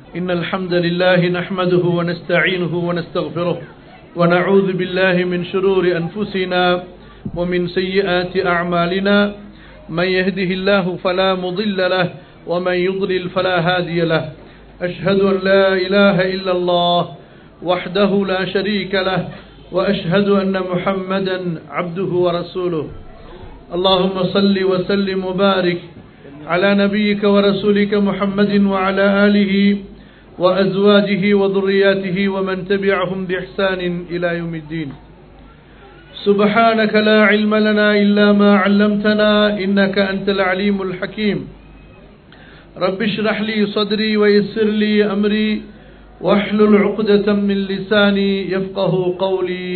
إن الحمد لله نحمده ونستعينه ونستغفره ونعوذ بالله من شرور أنفسنا ومن سيئات أعمالنا من يهده الله فلا مضل له ومن يضلل فلا هادي له أشهد أن لا إله إلا الله وحده لا شريك له وأشهد أن محمدا عبده ورسوله اللهم صل وسلم وبارك على نبيك ورسولك محمد وعلى آله وأزواجه وذرياته ومن تبعهم بإحسان إلى يوم الدين سبحانك لا علم لنا إلا ما علمتنا إنك أنت العليم الحكيم رب اشرح لي صدري ويسر لي أمري واحلل عقدة من لساني يفقه قولي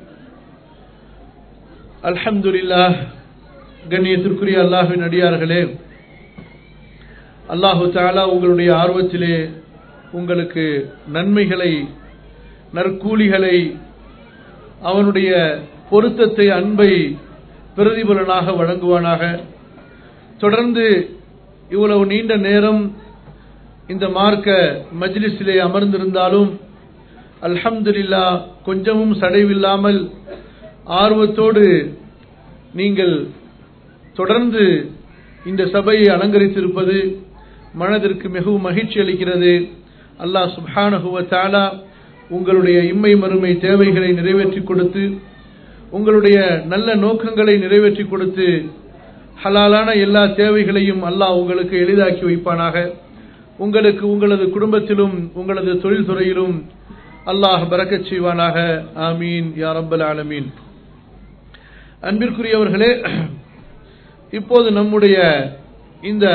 الحمد لله கண்ணியத்திற்குரிய அல்லாஹின் அடியார்களே அல்லாஹு தாலா உங்களுடைய ஆர்வத்திலே உங்களுக்கு நன்மைகளை நற்கூலிகளை அவனுடைய பொருத்தத்தை அன்பை பிரதிபலனாக வழங்குவானாக தொடர்ந்து இவ்வளவு நீண்ட நேரம் இந்த மார்க்க மஜ்லிஸிலே அமர்ந்திருந்தாலும் அல்ஹம்துலில்லா கொஞ்சமும் சடைவில்லாமல் ஆர்வத்தோடு நீங்கள் தொடர்ந்து இந்த சபையை அலங்கரித்திருப்பது மனதிற்கு மிகவும் மகிழ்ச்சி அளிக்கிறது அல்லாஹ் சுப்ஹானஹுவ தாலா உங்களுடைய இம்மை மறுமை தேவைகளை நிறைவேற்றி கொடுத்து உங்களுடைய நல்ல நோக்கங்களை நிறைவேற்றி கொடுத்து ஹலாலான எல்லா தேவைகளையும் அல்லாஹ் உங்களுக்கு எளிதாக்கி வைப்பானாக உங்களுக்கு உங்களது குடும்பத்திலும் உங்களது தொழில்துறையிலும் அல்லாஹ் பறக்கச் செய்வானாக ஆமீன் யா ரப்பல் ஆலமீன் அன்பிற்குரியவர்களே இப்போது நம்முடைய இந்த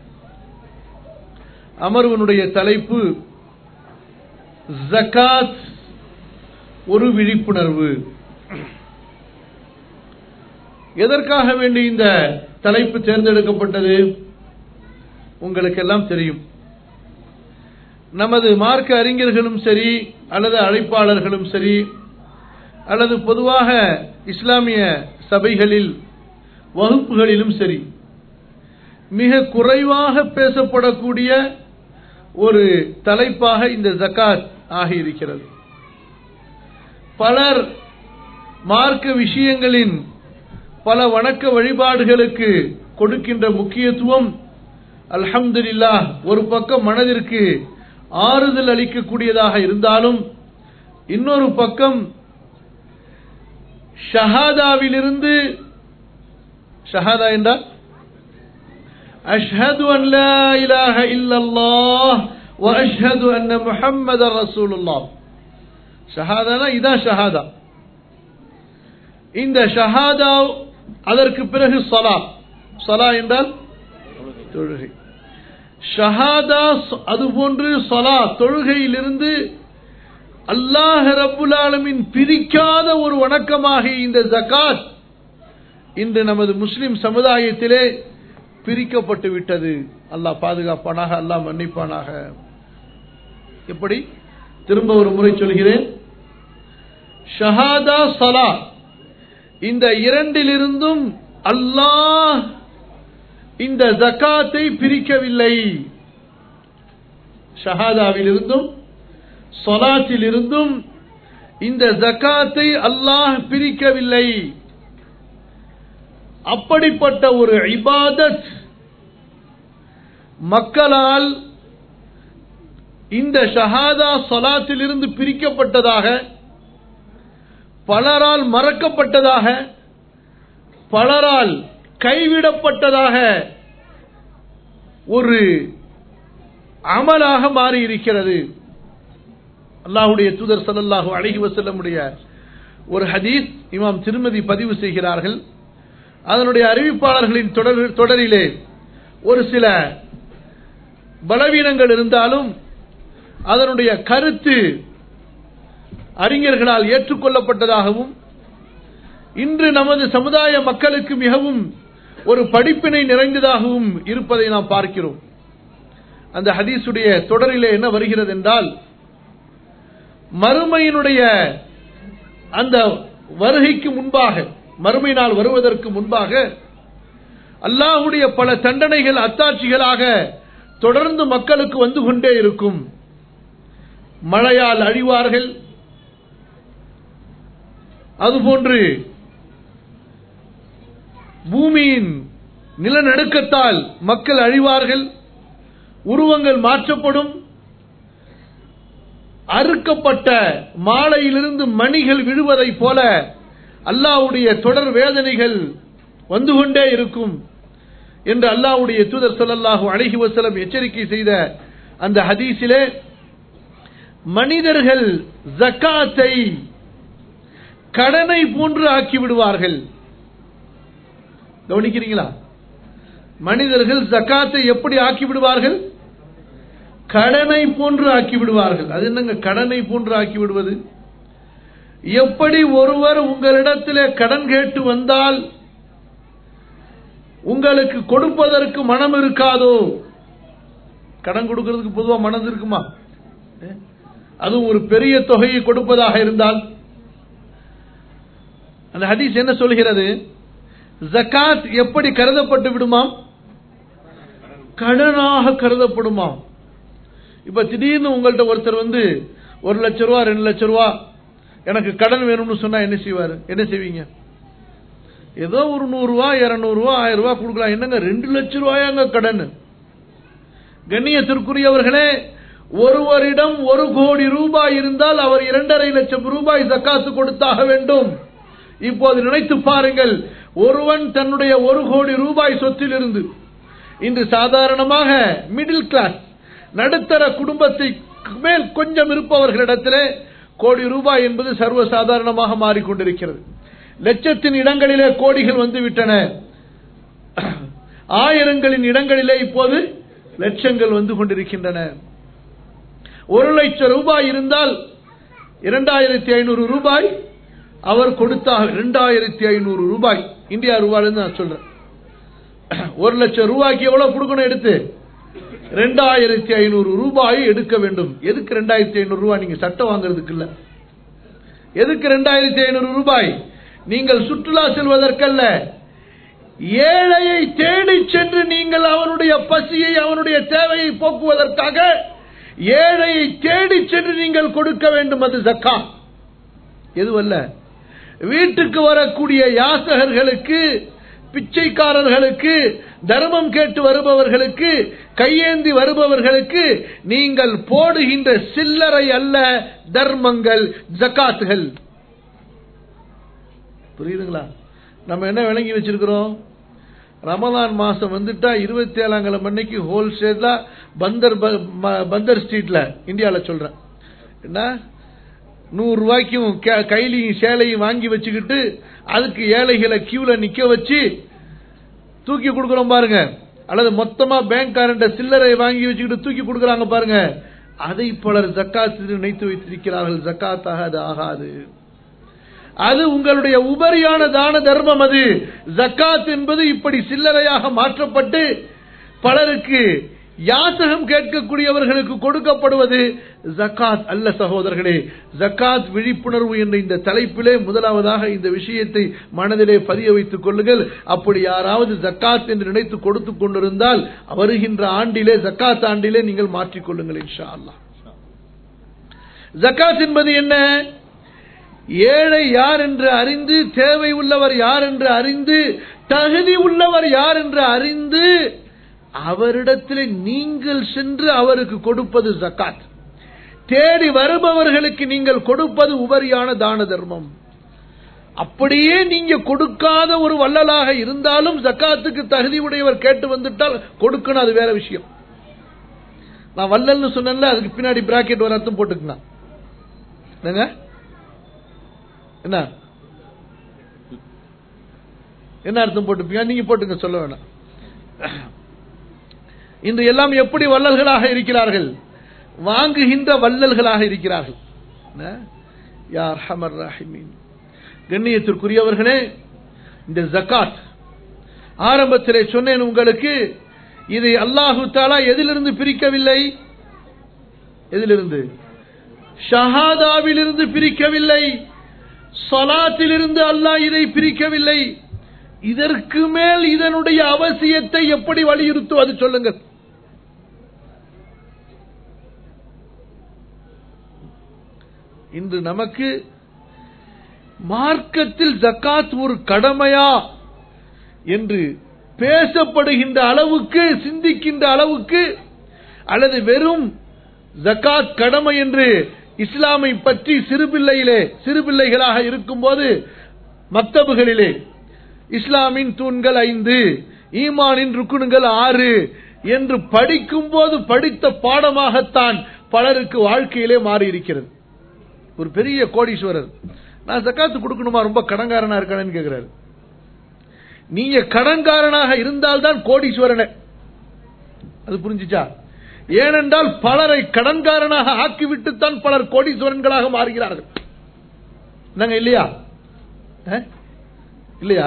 அமர்வனுடைய தலைப்பு ஜகாத் ஒரு விழிப்புணர்வு எதற்காக வேண்டி இந்த தலைப்பு தேர்ந்தெடுக்கப்பட்டது உங்களுக்கெல்லாம் தெரியும் நமது மார்க்க அறிஞர்களும் சரி அல்லது அழைப்பாளர்களும் சரி அல்லது பொதுவாக இஸ்லாமிய சபைகளில் வகுப்புகளிலும் சரி மிக குறைவாக பேசப்படக்கூடிய ஒரு தலைப்பாக இந்த ஜக்காத் ஆகியிருக்கிறது பலர் மார்க்க விஷயங்களின் பல வணக்க வழிபாடுகளுக்கு கொடுக்கின்ற முக்கியத்துவம் அல்ஹம்துலில்லா ஒரு பக்கம் மனதிற்கு ஆறுதல் அளிக்கக்கூடியதாக இருந்தாலும் இன்னொரு பக்கம் ஷஹாதாவிலிருந்து ஷஹாதா என்றால் அஷ்ஹது அன் லா இலாஹ இல்லல்லாஹ் வ அஷ்ஹது அன்ன முஹம்மதர் ரசூலுல்லாஹ் ஷஹாதானா இதான் ஷஹாதா இந்த ஷஹாதா அதற்கு பிறகு சலா சலா என்றால் தொழுகை ஷஹாதா அதுபோன்று சலா தொழுகையிலிருந்து அல்லாஹ் ரப்புல் ஆலமின் பிரிக்காத ஒரு வணக்கமாக இந்த ஜகாத் இன்று நமது முஸ்லிம் சமுதாயத்திலே பிரிக்கப்பட்டு விட்டது அல்லாஹ் பாதுகாப்பானாக அல்லாஹ் மன்னிப்பானாக எப்படி திரும்ப ஒரு முறை சொல்கிறேன் ஷஹாதா சலா இந்த இரண்டிலிருந்தும் அல்லாஹ் இந்த ஜக்காத்தை பிரிக்கவில்லை ஷஹாதாவிலிருந்தும் சொலாத்திலிருந்தும் இந்த ஜக்காத்தை அல்லாஹ் பிரிக்கவில்லை அப்படிப்பட்ட ஒரு இபாதத் மக்களால் இந்த ஷஹாதா சொலாத்திலிருந்து பிரிக்கப்பட்டதாக பலரால் மறக்கப்பட்டதாக பலரால் கைவிடப்பட்டதாக ஒரு அமலாக மாறி இருக்கிறது அல்லாஹுடைய தூதர் சல்லாஹூ அழகி வசல்லமுடைய ஒரு ஹதீஸ் இமாம் திருமதி பதிவு செய்கிறார்கள் அதனுடைய அறிவிப்பாளர்களின் தொடர் தொடரிலே ஒரு சில பலவீனங்கள் இருந்தாலும் அதனுடைய கருத்து அறிஞர்களால் ஏற்றுக்கொள்ளப்பட்டதாகவும் இன்று நமது சமுதாய மக்களுக்கு மிகவும் ஒரு படிப்பினை நிறைந்ததாகவும் இருப்பதை நாம் பார்க்கிறோம் அந்த ஹதீஸுடைய தொடரிலே என்ன வருகிறது என்றால் மறுமையினுடைய அந்த வருகைக்கு முன்பாக மறுமை நாள் வருவதற்கு முன்பாக அல்லாஹுடைய பல தண்டனைகள் அத்தாட்சிகளாக தொடர்ந்து மக்களுக்கு வந்து கொண்டே இருக்கும் மழையால் அழிவார்கள் அதுபோன்று பூமியின் நிலநடுக்கத்தால் மக்கள் அழிவார்கள் உருவங்கள் மாற்றப்படும் அறுக்கப்பட்ட மாலையிலிருந்து மணிகள் விழுவதைப் போல அல்லாவுடைய தொடர் வேதனைகள் வந்து கொண்டே இருக்கும் என்று அல்லாவுடைய தூதர் சொல்லல்லாஹு அழகி வசலம் எச்சரிக்கை செய்த அந்த ஹதீஸிலே மனிதர்கள் ஜக்காத்தை கடனை போன்று ஆக்கி விடுவார்கள் கவனிக்கிறீங்களா மனிதர்கள் ஜக்காத்தை எப்படி ஆக்கி விடுவார்கள் கடனை போன்று ஆக்கி விடுவார்கள் அது என்னங்க கடனை போன்று ஆக்கி விடுவது எப்படி ஒருவர் உங்களிடத்திலே கடன் கேட்டு வந்தால் உங்களுக்கு கொடுப்பதற்கு மனம் இருக்காதோ கடன் கொடுக்கிறதுக்கு பொதுவா மனது இருக்குமா அதுவும் ஒரு பெரிய தொகையை கொடுப்பதாக இருந்தால் அந்த ஹதீஸ் என்ன சொல்கிறது ஜக்காத் எப்படி கருதப்பட்டு விடுமாம் கடனாக கருதப்படுமாம் இப்ப திடீர்னு உங்கள்ட்ட ஒருத்தர் வந்து ஒரு லட்ச ரூபா ரெண்டு லட்ச ரூபா எனக்கு கடன் வேணும்னு சொன்னா என்ன செய்வாரு என்ன செய்வீங்க ஏதோ ஒரு நூறு ரூபா இருநூறு ரூபா ஆயிரம் ரூபாய் கொடுக்கலாம் என்னங்க ரெண்டு லட்ச ரூபாயாங்க கடன் கண்ணியத்திற்குரியவர்களே ஒருவரிடம் ஒரு கோடி ரூபாய் இருந்தால் அவர் இரண்டரை லட்சம் ரூபாய் ஜக்காத்து கொடுத்தாக வேண்டும் இப்போது நினைத்து பாருங்கள் ஒருவன் தன்னுடைய ஒரு கோடி ரூபாய் சொத்தில் இருந்து இன்று சாதாரணமாக மிடில் கிளாஸ் நடுத்தர குடும்பத்தை மேல் கொஞ்சம் இருப்பவர்களிடத்திலே கோடி ரூபாய் என்பது சர்வசாதாரணமாக மாறிக்கொண்டிருக்கிறது லட்சத்தின் இடங்களிலே கோடிகள் வந்து விட்டன ஆயிரங்களின் இடங்களிலே இப்போது லட்சங்கள் வந்து கொண்டிருக்கின்றன ஒரு லட்சம் ரூபாய் இருந்தால் இரண்டாயிரத்தி ஐநூறு ரூபாய் அவர் கொடுத்தாக இரண்டாயிரத்தி ஐநூறு ரூபாய் இந்தியா ரூபாய் நான் சொல்றேன் ஒரு லட்சம் ரூபாய்க்கு எவ்வளவு கொடுக்கணும் எடுத்து ரெண்டாயிரத்தி ஐநூறு ரூபாய் எடுக்க வேண்டும் எதுக்கு ரெண்டாயிரத்தி ஐநூறு ரூபாய் நீங்க சட்டம் வாங்குறதுக்கு இல்ல எதுக்கு ரெண்டாயிரத்தி ஐநூறு ரூபாய் நீங்கள் சுற்றுலா செல்வதற்கல்ல ஏழையை தேடி சென்று நீங்கள் அவனுடைய பசியை அவனுடைய தேவையை போக்குவதற்காக ஏழையை தேடி சென்று நீங்கள் கொடுக்க வேண்டும் அது ஜக்கா எதுவல்ல வீட்டுக்கு வரக்கூடிய யாசகர்களுக்கு பிச்சைக்காரர்களுக்கு தர்மம் கேட்டு வருபவர்களுக்கு கையேந்தி வருபவர்களுக்கு நீங்கள் போடுகின்ற சில்லறை அல்ல தர்மங்கள் ஜக்காத்துகள் புரியுதுங்களா நம்ம என்ன விளங்கி வச்சிருக்கிறோம் ரமதான் மாசம் வந்துட்டா இருபத்தி ஏழாம் கிழமை அன்னைக்கு ஹோல்சேலா பந்தர் பந்தர் ஸ்ட்ரீட்ல இந்தியாவில் சொல்றேன் என்ன நூறு ரூபாய்க்கும் கைலியும் சேலையும் வாங்கி வச்சுக்கிட்டு அதுக்கு ஏழைகளை கியூல நிக்க வச்சு தூக்கி கொடுக்குறோம் பாருங்க அல்லது மொத்தமா பேங்க் காரண்ட சில்லறை வாங்கி வச்சுக்கிட்டு தூக்கி கொடுக்குறாங்க பாருங்க அதை பலர் ஜக்காத்து நினைத்து வைத்திருக்கிறார்கள் ஜக்காத்தாக அது ஆகாது அது உங்களுடைய உபரியான தான தர்மம் அது ஜக்காத் என்பது இப்படி சில்லறையாக மாற்றப்பட்டு பலருக்கு யாசகம் கேட்கக்கூடியவர்களுக்கு கொடுக்கப்படுவது ஜக்காத் அல்ல சகோதரர்களே ஜக்காத் விழிப்புணர்வு என்ற இந்த தலைப்பிலே முதலாவதாக இந்த விஷயத்தை மனதிலே பதிய வைத்துக் கொள்ளுங்கள் அப்படி யாராவது ஜக்காத் என்று நினைத்து கொடுத்து கொண்டிருந்தால் வருகின்ற ஆண்டிலே ஜக்காத் ஆண்டிலே நீங்கள் மாற்றிக்கொள்ளுங்கள் இன்ஷா அல்லா ஜக்காத் என்பது என்ன ஏழை யார் என்று அறிந்து தேவை உள்ளவர் யார் என்று அறிந்து தகுதி உள்ளவர் யார் என்று அறிந்து அவரிடத்தில் நீங்கள் சென்று அவருக்கு கொடுப்பது ஜக்காத் தேடி வருபவர்களுக்கு நீங்கள் கொடுப்பது உபரியான தான தர்மம் அப்படியே நீங்க கொடுக்காத ஒரு வள்ளலாக இருந்தாலும் ஜக்காத்துக்கு தகுதி உடையவர் கேட்டு வந்துட்டால் கொடுக்கணும் அது வேற விஷயம் நான் வள்ளல்னு சொன்னேன்ல அதுக்கு பின்னாடி பிராக்கெட் ஒரு அர்த்தம் போட்டுக்கலாம் என்னங்க என்ன என்ன அர்த்தம் போட்டுப்பீங்க நீங்க போட்டுங்க சொல்ல வேணாம் இன்று எல்லாம் எப்படி வள்ளல்களாக இருக்கிறார்கள் வாங்குகின்ற வள்ளல்களாக இருக்கிறார்கள் யார் ஹமர் ராஹிமீன் கண்ணியத்திற்குரியவர்களே இந்த ஜக்காத் ஆரம்பத்திலே சொன்னேன் உங்களுக்கு இதை அல்லாஹு தாலா எதிலிருந்து பிரிக்கவில்லை எதிலிருந்து ஷஹாதாவிலிருந்து பிரிக்கவில்லை சலாத்திலிருந்து அல்லாஹ் இதை பிரிக்கவில்லை இதற்கு மேல் இதனுடைய அவசியத்தை எப்படி வலியுறுத்துவது சொல்லுங்கள் இன்று நமக்கு மார்க்கத்தில் ஜக்காத் ஒரு கடமையா என்று பேசப்படுகின்ற அளவுக்கு சிந்திக்கின்ற அளவுக்கு அல்லது வெறும் ஜக்காத் கடமை என்று இஸ்லாமை பற்றி சிறுபிள்ளையிலே சிறுபிள்ளைகளாக இருக்கும்போது மக்தபுகளிலே இஸ்லாமின் தூண்கள் ஐந்து ஈமானின் ருக்குணுங்கள் ஆறு என்று படிக்கும் போது படித்த பாடமாகத்தான் பலருக்கு வாழ்க்கையிலே மாறி இருக்கிறது ஒரு பெரிய கோடீஸ்வரர் நான் ஜக்காத்து கொடுக்கணுமா ரொம்ப கடன்காரனா இருக்கானு கேட்கிறாரு நீங்க கடன்காரனாக இருந்தால்தான் கோடீஸ்வரனே அது புரிஞ்சுச்சா ஏனென்றால் பலரை கடன்காரனாக ஆக்கிவிட்டுத்தான் பலர் கோடீஸ்வரன்களாக மாறுகிறார்கள் நாங்க இல்லையா அஹ்? இல்லையா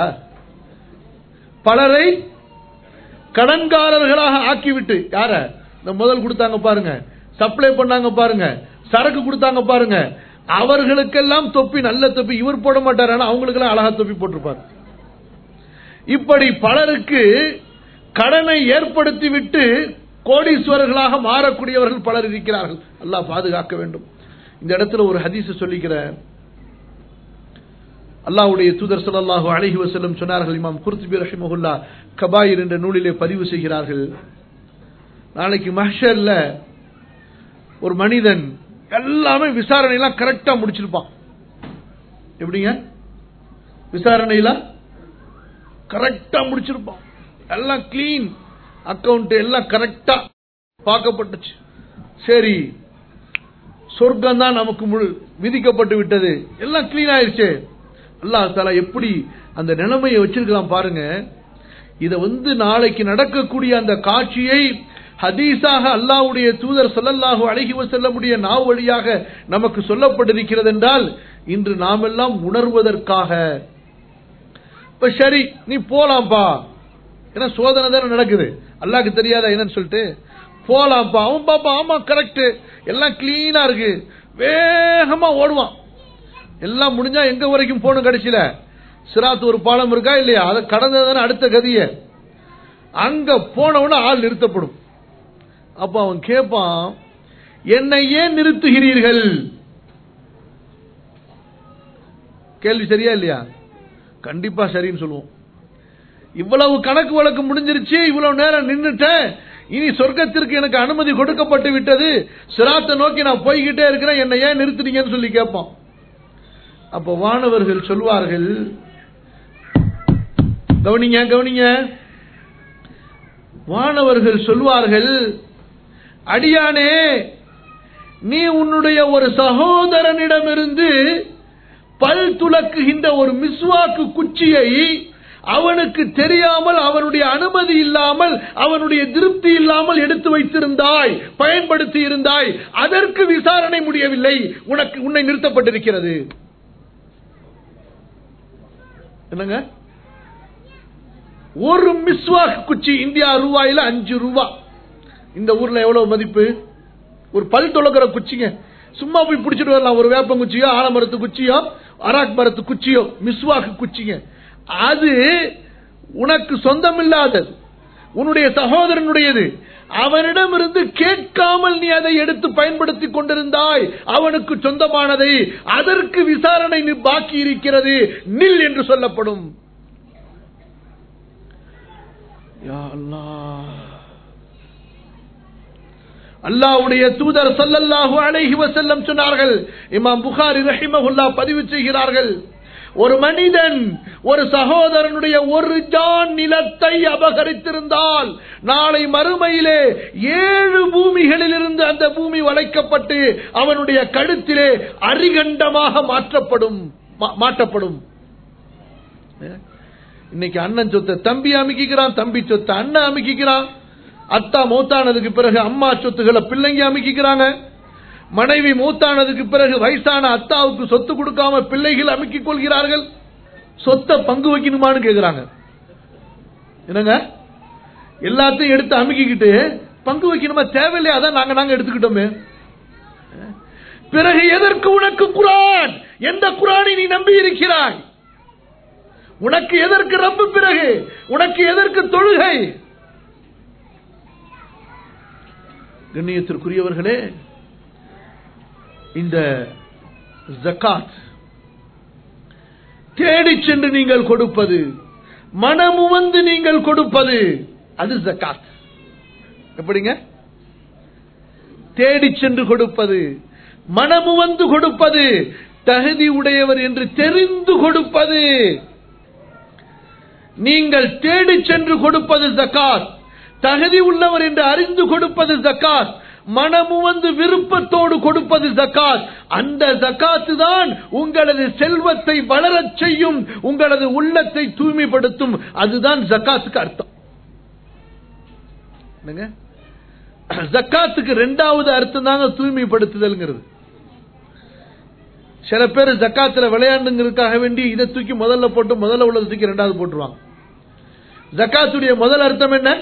பலரை கடன்காரர்களாக ஆக்கிவிட்டு யார இந்த முதல் கொடுத்தாங்க பாருங்க சப்ளை பண்ணாங்க பாருங்க சரக்கு கொடுத்தாங்க பாருங்க அவர்களுக்கெல்லாம் தொப்பி நல்ல தொப்பி இவர் போட மாட்டார் ஆனா அவங்களுக்கெல்லாம் அழகா தொப்பி போட்டிருப்பார் இப்படி பலருக்கு கடனை ஏற்படுத்தி விட்டு கோடீஸ்வரர்களாக மாறக்கூடியவர்கள் பலர் இருக்கிறார்கள் அல்லாஹ் பாதுகாக்க வேண்டும் இந்த இடத்துல ஒரு ஹதீஸ் சொல்லிக்கிறேன் அல்லாஹ்வுடைய தூதர் ஸல்லல்லாஹு அலைஹி வஸல்லம் சொன்னார்கள் இமாம் குர்துபி ரஹிமஹுல்லா கபாயிர் என்ற நூலிலே பதிவு செய்கிறார்கள் நாளைக்கு மஹ்ஷர்ல ஒரு மனிதன் எல்லாமே விசாரணை எல்லாம் கரெக்டா முடிச்சிருப்பான் எப்படிங்க விசாரணையில கரெக்டா முடிச்சிருப்பான் எல்லாம் கிளீன் அக்கவுண்ட் எல்லாம் கரெக்டா பார்க்கப்பட்டுச்சு சரி சொர்க்கம் தான் நமக்கு முழு விதிக்கப்பட்டு விட்டது எல்லாம் கிளீன் ஆயிருச்சு அல்லாஹ் தாலா எப்படி அந்த நிலைமையை வச்சிருக்கலாம் பாருங்க இத வந்து நாளைக்கு நடக்கக்கூடிய அந்த காட்சியை ஹதீஸாக அல்லாஹ்வுடைய தூதர் ஸல்லல்லாஹு அலைஹி வஸல்லமுடைய நாவு வழியாக நமக்கு சொல்லப்பட்டிருக்கிறது என்றால் இன்று நாமெல்லாம் உணர்வதற்காக இப்ப சரி நீ போலாம்ப்பா ஏன்னா சோதனை தானே நடக்குது அல்லாஹ்க்கு தெரியாதா என்னன்னு சொல்லிட்டு போலாம்ப்பா அவன் பாப்பா ஆமா கரெக்ட் எல்லாம் கிளீனா இருக்கு வேகமா ஓடுவான் எல்லாம் முடிஞ்சா எங்க வரைக்கும் போகணும் கடைசியில சிராத்து ஒரு பாலம் இருக்கா இல்லையா அதை கடந்ததானே அடுத்த கதிய அங்க போனவன ஆள் நிறுத்தப்படும் அப்ப அவன் கேட்பான் என்னை ஏன் நிறுத்துகிறீர்கள் கேள்வி சரியா இல்லையா கண்டிப்பா சரின்னு சொல்லுவோம் இவ்வளவு கணக்கு வழக்கு முடிஞ்சிருச்சு இவ்வளவு நேரம் நின்னுட்டேன் இனி சொர்க்கத்திற்கு எனக்கு அனுமதி கொடுக்கப்பட்டு விட்டது சிராத்தை நோக்கி நான் போய்கிட்டே இருக்கிறேன் என்னை ஏன் நிறுத்துறீங்கன்னு சொல்லி கேட்பான் அப்ப வானவர்கள் சொல்வார்கள் கவனிங்க கவனிங்க வானவர்கள் சொல்வார்கள் அடியானே நீ உன்னுடைய ஒரு சகோதரனிடமிருந்து பல் துலக்குகின்ற ஒரு மிஸ்வாக்கு குச்சியை அவனுக்கு தெரியாமல் அவனுடைய அனுமதி இல்லாமல் அவனுடைய திருப்தி இல்லாமல் எடுத்து வைத்திருந்தாய் பயன்படுத்தி இருந்தாய் அதற்கு விசாரணை முடியவில்லை உனக்கு உன்னை நிறுத்தப்பட்டிருக்கிறது என்னங்க ஒரு மிஸ்வாக் குச்சி இந்தியா ரூபாயில அஞ்சு ரூபா இந்த ஊர்ல எவ்வளவு மதிப்பு ஒரு பல் தொலைக்கிற குச்சிங்க சும்மா போய் பிடிச்சிட்டு வரலாம் ஒரு வேப்பம் குச்சியோ ஆலமரத்து குச்சியோ அராக் மரத்து குச்சியோ மிஸ்வாக்கு குச்சிங்க அது உனக்கு சொந்தமில்லாதது உன்னுடைய சகோதரனுடையது அவனிடமிருந்து கேட்காமல் நீ அதை எடுத்து பயன்படுத்தி கொண்டிருந்தாய் அவனுக்கு சொந்தமானதை அதற்கு விசாரணை நீ பாக்கி இருக்கிறது நில் என்று சொல்லப்படும் யா அல்லாஹ் அல்லாஹ்வுடைய தூதர் ஸல்லல்லாஹு அலைஹி வஸல்லம் சொன்னார்கள் இமாம் புகாரி ரஹிமஹுல்லா பதிவு செய்கிறார்கள் ஒரு மனிதன் ஒரு சகோதரனுடைய ஒரு ஜான் நிலத்தை அபகரித்திருந்தால் நாளை மறுமையிலே ஏழு பூமிகளில் இருந்து அந்த பூமி வளைக்கப்பட்டு அவனுடைய கழுத்திலே அரிகண்டமாக மாற்றப்படும் மா- மாற்றப்படும் இன்னைக்கு அண்ணன் சொத்தை தம்பி அமைக்கிறான் தம்பி சொத்தை அண்ணன் அமைக்கிறான் அத்தா மூத்தானதுக்கு பிறகு அம்மா சொத்துக்களை பிள்ளைங்க அமைக்கிறாங்க மனைவி மூத்தானதுக்கு பிறகு வயசான அத்தாவுக்கு சொத்து கொடுக்காம பிள்ளைகள் அமைக்கிக் கொள்கிறார்கள் சொத்தை பங்கு வைக்கணுமான்னு கேக்குறாங்க என்னங்க எல்லாத்தையும் எடுத்து அமுக்கிக்கிட்டு பங்கு வைக்கணுமா தேவையில்லையா அதான் நாங்க நாங்க எடுத்துக்கிட்டோமே பிறகு எதற்கு உனக்கு குரான் எந்த குரானை நீ நம்பி இருக்கிறாய் உனக்கு எதற்கு ரப்பு பிறகு உனக்கு எதற்கு தொழுகை கண்ணியத்திற்குரியவர்களே இந்த ஜகாத் தேடி சென்று நீங்கள் கொடுப்பது மனமுவந்து நீங்கள் கொடுப்பது அது ஜகாத் எப்படிங்க தேடி சென்று கொடுப்பது மனமுவந்து கொடுப்பது தகுதி உடையவர் என்று தெரிந்து கொடுப்பது நீங்கள் தேடி சென்று கொடுப்பது ஜக்காத் தகுதி உள்ளவர் என்று அறிந்து கொடுப்பது ஜக்காத் மனமுவந்து விருப்பத்தோடு கொடுப்பது ஜக்காத் அந்த ஜக்காத்து தான் உங்களது செல்வத்தை வளரச் செய்யும் உங்களது உள்ளத்தை தூய்மைப்படுத்தும் அதுதான் ஜக்காத்துக்கு அர்த்தம் என்னங்க ஜக்காத்துக்கு ரெண்டாவது அர்த்தம் தாங்க தூய்மைப்படுத்துதல்ங்கிறது சில பேர் ஜக்காத்துல விளையாண்டுங்கிறதுக்காக வேண்டி இதை தூக்கி முதல்ல போட்டு முதல்ல உள்ளதை தூக்கி ரெண்டாவது போட்டுருவாங்க ஜக்காத்துடைய முதல் அர்த்தம் என்ன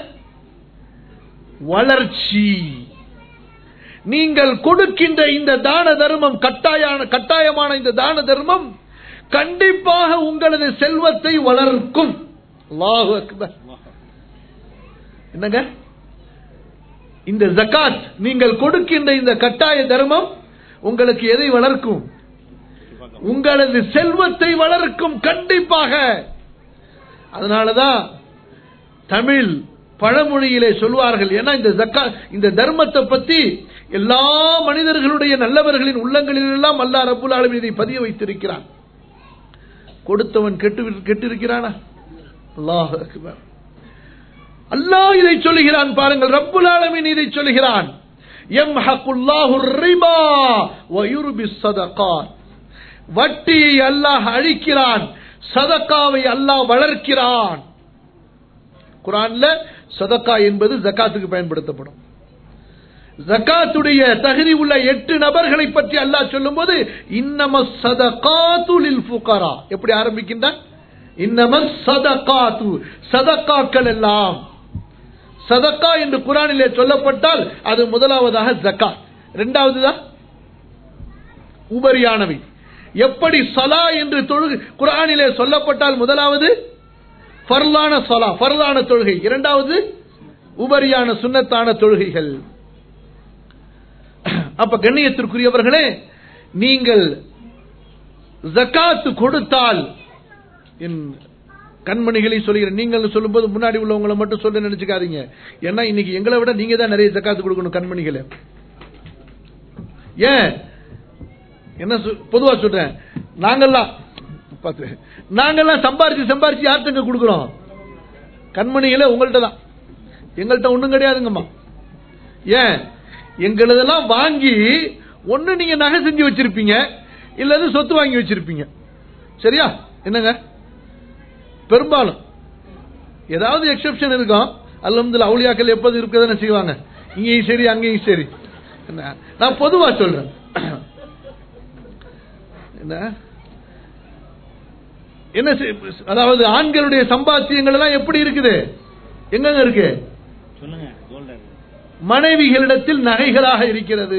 வளர்ச்சி நீங்கள் கொடுக்கின்ற இந்த தான தர்மம் கட்டாயான கட்டாயமான இந்த தான தர்மம் கண்டிப்பாக உங்களது செல்வத்தை வளர்க்கும் அல்லாஹு அக்பர் என்னங்க இந்த ஜக்காத் நீங்கள் கொடுக்கின்ற இந்த கட்டாய தர்மம் உங்களுக்கு எதை வளர்க்கும் உங்களது செல்வத்தை வளர்க்கும் கண்டிப்பாக அதனாலதான் தமிழ் பழமொழியிலே சொல்வார்கள் ஏன்னா இந்த ஜக்கா இந்த தர்மத்தை பத்தி எல்லா மனிதர்களுடைய நல்லவர்களின் உள்ளங்களில் எல்லாம் அல்லா ரபுல் ஆலமீன் இதை பதிய வைத்திருக்கிறான் கொடுத்தவன் கெட்டு கெட்டிருக்கிறானா அல்லாஹ் அக்பர் அல்லாஹ் இதை சொல்லுகிறான் பாருங்கள் ரப்புல் ஆலமீன் இதை சொல்லுகிறான் யம்ஹகுல்லாஹு ரிபா வ யுர்பி ஸதகாத் வட்டியை அல்லாஹ் அழிக்கிறான் சதக்காவை அல்லாஹ் வளர்க்கிறான் குரான்ல சதக்கா என்பது ஜக்காத்துக்கு பயன்படுத்தப்படும் ஜக்காத்துடைய தகுதி உள்ள எட்டு நபர்களை பற்றி அல்லாஹ் சொல்லும் போது இன்னம சதகாத்துலில் ஃபுகரா எப்படி ஆரம்பிக்கின்றான் இன்னம சதகாத்து சதக்காக்கள் எல்லாம் சதக்கா என்று குரானிலே சொல்லப்பட்டால் அது முதலாவதாக ஜக்காத் இரண்டாவது தான் உபரியானவை எப்படி சலா என்று தொழுகை குரானிலே சொல்லப்பட்டால் முதலாவது ஃபர்லான சலா ஃபர்லான தொழுகை இரண்டாவது உபரியான சுண்ணத்தான தொழுகைகள் அப்ப கண்ணியத்திற்குரியவர்களே நீங்கள் ஜக்காத்து கொடுத்தால் என் கண்மணிகளை சொல்கிறேன் நீங்கள் சொல்லும்போது முன்னாடி உள்ளவங்களை மட்டும் சொல்ல நினைச்சுக்காதீங்க ஏன்னா இன்னைக்கு எங்களை விட நீங்க தான் நிறைய ஜக்காத்து கொடுக்கணும் கண்மணிகளை ஏன் என்ன பொதுவா சொல்றேன் நாங்கெல்லாம் பார்த்து நாங்கெல்லாம் சம்பாரிச்சு சம்பாரிச்சு யார்கிட்ட கொடுக்குறோம் கண்மணிகளே உங்கள்கிட்ட தான் எங்கள்கிட்ட ஒன்றும் கிடையாதுங்கம்மா ஏன் எங்களதெல்லாம் வாங்கி ஒன்று நீங்க நகை செஞ்சு வச்சிருப்பீங்க இல்லது சொத்து வாங்கி வச்சிருப்பீங்க சரியா என்னங்க பெரும்பாலும் ஏதாவது எக்ஸப்ஷன் இருக்கும் அல்லது அவுளியாக்கள் எப்போது இருக்கதானே செய்வாங்க இங்கேயும் சரி அங்கேயும் சரி என்ன நான் பொதுவா சொல்றேன் என்ன என்ன அதாவது ஆண்களுடைய சம்பாத்தியங்கள் எல்லாம் எப்படி இருக்குது எங்கங்க இருக்கு சொல்லுங்க கோல்டன் மனைவிகளிடத்தில் நகைகளாக இருக்கிறது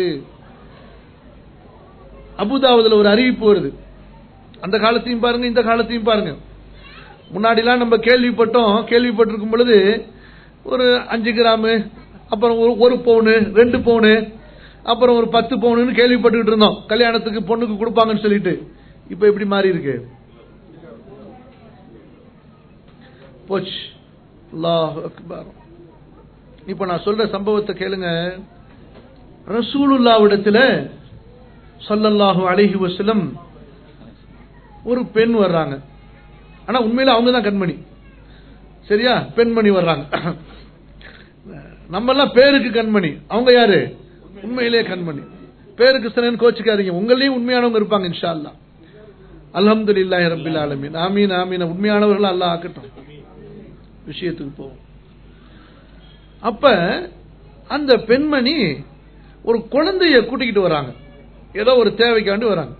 அபுதாபுதுல ஒரு அறிவிப்பு வருது அந்த காலத்தையும் பாருங்க இந்த காலத்தையும் பாருங்க முன்னாடிலாம் நம்ம கேள்விப்பட்டோம் கேள்விப்பட்டிருக்கும் பொழுது ஒரு அஞ்சு கிராமு அப்புறம் ஒரு ஒரு பவுனு ரெண்டு பவுனு அப்புறம் ஒரு பத்து பவுனுன்னு கேள்விப்பட்டுக்கிட்டு இருந்தோம் கல்யாணத்துக்கு பொண்ணுக்கு கொடுப்பாங்கன்னு சொல்லிட்டு இப்ப எப்படி மாறி இருக்கு போச்சு அல்லாஹ் அக்பர் இப்ப நான் சொல்ற சம்பவத்தை கேளுங்க ரசூலுல்லாவிடத்துல சொல்லல்லாஹு அலைஹி வஸல்லம் ஒரு பெண் வர்றாங்க ஆனா உண்மையில அவங்க தான் கண்மணி சரியா பெண்மணி வர்றாங்க நம்ம எல்லாம் பேருக்கு கண்மணி அவங்க யாரு உண்மையிலே கண்மணி பேருக்கு சிலன் கோச்சுக்காதீங்க உங்களையும் உண்மையானவங்க இருப்பாங்க இன்ஷா அல்லா அல்ஹம்துலில்லாஹி ரப்பில் ஆலமீன் ஆமீன் ஆமீன் உண்மையானவர்கள் அல்லாஹ் ஆக்கட்டும் விஷயத்துக்கு போவோம் அப்ப அந்த பெண்மணி ஒரு குழந்தைய கூட்டிக்கிட்டு வராங்க ஏதோ ஒரு தேவைக்காண்டி வராங்க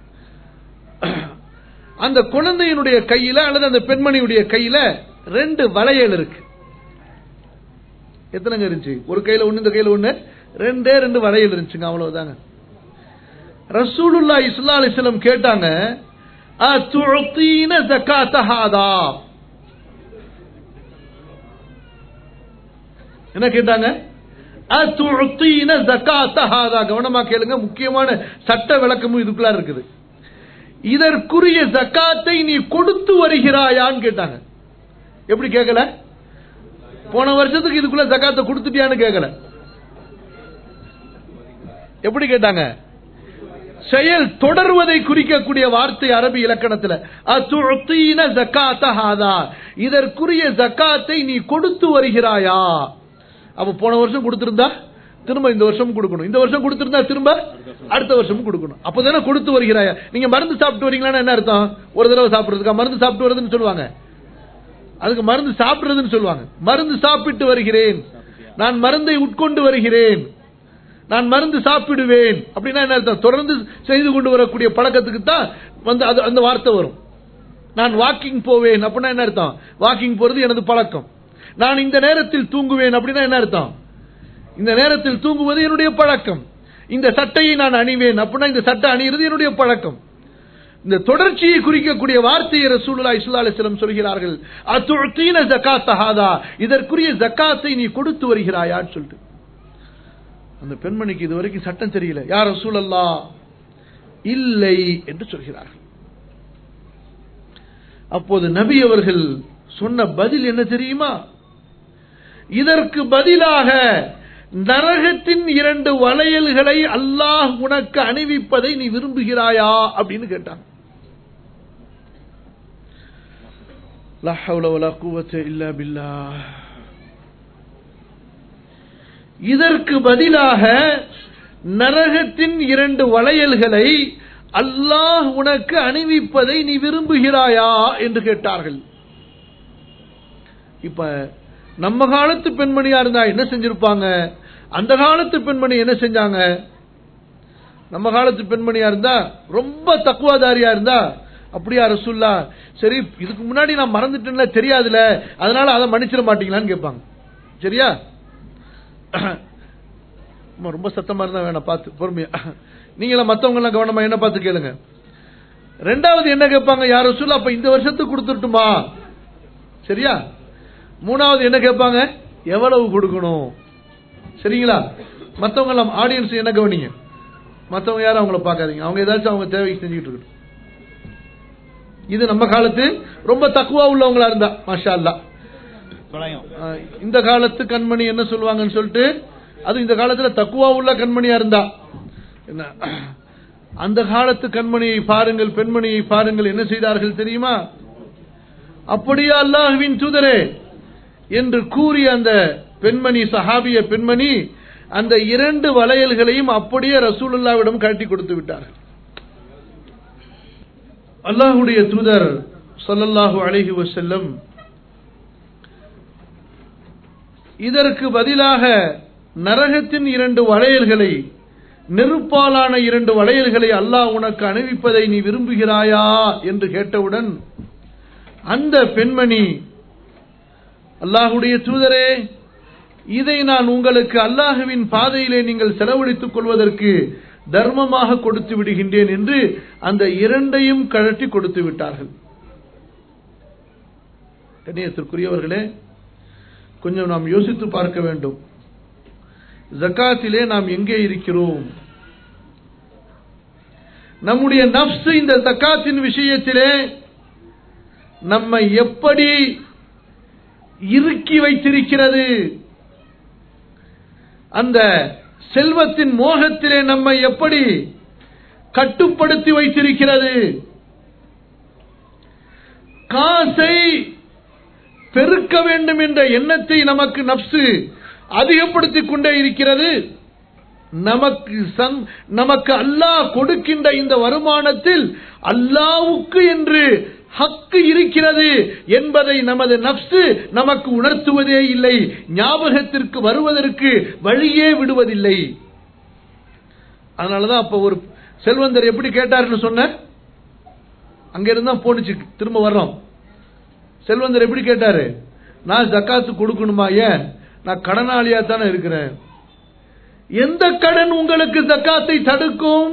அந்த குழந்தையினுடைய கையில அல்லது அந்த பெண்மணியுடைய கையில ரெண்டு வளையல் இருக்கு எத்தனைங்க இருந்துச்சு ஒரு கையில ஒண்ணு இந்த கையில ஒண்ணு ரெண்டே ரெண்டு வளையல் இருந்துச்சுங்க அவ்வளவுதாங்க ரசூலுல்லா இஸ்லா அலிஸ்லம் கேட்டாங்க அத்துஅத்தீன ஜகாத்த ஹாதா என்ன கேட்டாங்க அத்துஅத்தீன ஜகாத்த ஹாதா கவனமா கேளுங்க முக்கியமான சட்ட விளக்கமும் இதுக்குள்ள இருக்குது இதற்குரிய ஜக்காத்தை நீ கொடுத்து வருகிறாயான்னு கேட்டாங்க எப்படி கேட்கல போன வருஷத்துக்கு இதுக்குள்ள ஜக்காத்தை கொடுத்துட்டியான்னு கேட்கல எப்படி கேட்டாங்க செயல் தொடர்வதை குறிக்கக்கூடிய வார்த்தை அரபி இலக்கணத்தில் அத்துஅத்தீன ஜக்காத்த ஹாதா இதற்குரிய ஜக்காத்தை நீ கொடுத்து வருகிறாயா அப்ப போன வருஷம் கொடுத்திருந்தா திரும்ப இந்த வருஷம் கொடுக்கணும் இந்த வருஷம் கொடுத்திருந்தா திரும்ப அடுத்த வருஷமும் கொடுக்கணும் அப்பதானே கொடுத்து வருகிறாயா நீங்க மருந்து சாப்பிட்டு வரீங்களான்னு என்ன அர்த்தம் ஒரு தடவை சாப்பிடுறதுக்கா மருந்து சாப்பிட்டு வருதுன்னு சொல்லுவாங்க அதுக்கு மருந்து சாப்பிடுறதுன்னு சொல்லுவாங்க மருந்து சாப்பிட்டு வருகிறேன் நான் மருந்தை உட்கொண்டு வருகிறேன் நான் மருந்து சாப்பிடுவேன் அப்படின்னா என்ன அர்த்தம் தொடர்ந்து செய்து கொண்டு வரக்கூடிய பழக்கத்துக்கு தான் வந்து அது அந்த வார்த்தை வரும் நான் வாக்கிங் போவேன் அப்படின்னா என்ன அர்த்தம் வாக்கிங் போறது எனது பழக்கம் நான் இந்த நேரத்தில் தூங்குவேன் அப்படின்னா என்ன அர்த்தம் இந்த நேரத்தில் தூங்குவது என்னுடைய பழக்கம் இந்த சட்டையை நான் அணிவேன் அப்படின்னா இந்த சட்டை அணிகிறது என்னுடைய பழக்கம் இந்த தொடர்ச்சியை குறிக்கக்கூடிய வார்த்தையை ரசூலுல்லாஹி ஸல்லல்லாஹு அலைஹி வஸல்லம் சொல்கிறார்கள் அத்துஅத்தீன ஜகாத் ஹாதா இதற்குரிய ஜகாத்தை நீ கொடுத்து வருகிறாயான்னு சொல்லிட்டு அந்த பெண்மணிக்கு இதுவரைக்கும் சட்டம் தெரியல யார் ரசூலல்லா இல்லை என்று சொல்கிறார்கள் அப்போது நபி அவர்கள் சொன்ன பதில் என்ன தெரியுமா இதற்கு பதிலாக நரகத்தின் இரண்டு வளையல்களை அல்லாஹ் உனக்கு அணிவிப்பதை நீ விரும்புகிறாயா அப்படின்னு கேட்டாங்க லா ஹவ்ல வலா குவத்த இல்லா பில்லாஹ் இதற்கு பதிலாக நரகத்தின் இரண்டு வளையல்களை அல்லாஹ் உனக்கு அணிவிப்பதை நீ விரும்புகிறாயா என்று கேட்டார்கள் இப்ப நம்ம காலத்து பெண்மணியா இருந்தா என்ன செஞ்சிருப்பாங்க அந்த காலத்து பெண்மணி என்ன செஞ்சாங்க நம்ம காலத்து பெண்மணியா இருந்தா ரொம்ப தக்குவாதாரியா இருந்தா அப்படியா ரசுல்லா சரி இதுக்கு முன்னாடி நான் மறந்துட்டேன்ல தெரியாதுல அதனால அதை மன்னிச்சிட மாட்டீங்களான்னு கேட்பாங்க சரியா அம்மா, ரொம்ப சத்தமா இருந்தா வேணாம் பார்த்து பொறுமையா நீங்கள மத்தவங்க எல்லாம் கவனமா என்ன பார்த்து கேளுங்க ரெண்டாவது என்ன கேட்பாங்க யார் ரசூல் அப்ப இந்த வருஷத்துக்கு கொடுத்துட்டுமா சரியா மூணாவது என்ன கேட்பாங்க எவ்வளவு கொடுக்கணும் சரிங்களா மத்தவங்க எல்லாம் ஆடியன்ஸ் என்ன கவனிங்க மத்தவங்க யாரும் அவங்கள பார்க்காதீங்க அவங்க ஏதாச்சும் அவங்க தேவைக்கு செஞ்சுக்கிட்டு இருக்கட்டும் இது நம்ம காலத்து ரொம்ப தக்குவா உள்ளவங்களா இருந்தா மாஷா அல்லாஹ் தொலையும் ஆஹ் இந்த காலத்து கண்மணி என்ன சொல்லுவாங்கன்னு சொல்லிட்டு அது இந்த காலத்துல தக்குவா உள்ள கண்மணியா இருந்தா என்ன அந்த காலத்து கண்மணியை பாருங்கள் பெண்மணியை பாருங்கள் என்ன செய்தார்கள் தெரியுமா அப்படியா அல்லாஹுவின் தூதரே என்று கூறிய அந்த பெண்மணி சஹாபிய பெண்மணி அந்த இரண்டு வளையல்களையும் அப்படியே ரசூலுல்லாவிடம் காட்டி கொடுத்து விட்டார்கள் அல்லாஹுடைய தூதர் ஸல்லல்லாஹு அலைஹி வஸல்லம் இதற்கு பதிலாக நரகத்தின் இரண்டு வளையல்களை நெருப்பாலான இரண்டு வளையல்களை அல்லாஹ் உனக்கு அணிவிப்பதை நீ விரும்புகிறாயா என்று கேட்டவுடன் அந்த பெண்மணி அல்லாஹுடைய தூதரே இதை நான் உங்களுக்கு அல்லாஹுவின் பாதையிலே நீங்கள் செலவழித்துக் கொள்வதற்கு தர்மமாக கொடுத்து விடுகின்றேன் என்று அந்த இரண்டையும் கழட்டி கொடுத்து விட்டார்கள் கண்ணியத்திற்குரியவர்களே கொஞ்சம் நாம் யோசித்து பார்க்க வேண்டும் ஜக்காத்திலே நாம் எங்கே இருக்கிறோம் நம்முடைய நப்சு இந்த ஜக்காத்தின் விஷயத்திலே நம்மை எப்படி இறுக்கி வைத்திருக்கிறது அந்த செல்வத்தின் மோகத்திலே நம்மை எப்படி கட்டுப்படுத்தி வைத்திருக்கிறது காசை பெருக்க வேண்டும் என்ற எண்ணத்தை நமக்கு நப்சு அதிகப்படுத்திக் கொண்டே இருக்கிறது நமக்கு சங் நமக்கு அல்லாஹ் கொடுக்கின்ற இந்த வருமானத்தில் அல்லாவுக்கு என்று ஹக்கு இருக்கிறது என்பதை நமது நப்சு நமக்கு உணர்த்துவதே இல்லை ஞாபகத்திற்கு வருவதற்கு வழியே விடுவதில்லை அதனாலதான் அப்ப ஒரு செல்வந்தர் எப்படி கேட்டாருன்னு சொன்ன அங்க இருந்தா போனுச்சு திரும்ப வர்றோம் செல்வந்தர் எப்படி கேட்டாரு நான் ஜக்காத்து கொடுக்கணுமா ஏன் நான் கடனாளியா தானே இருக்கிறேன் எந்த கடன் உங்களுக்கு ஜக்காத்தை தடுக்கும்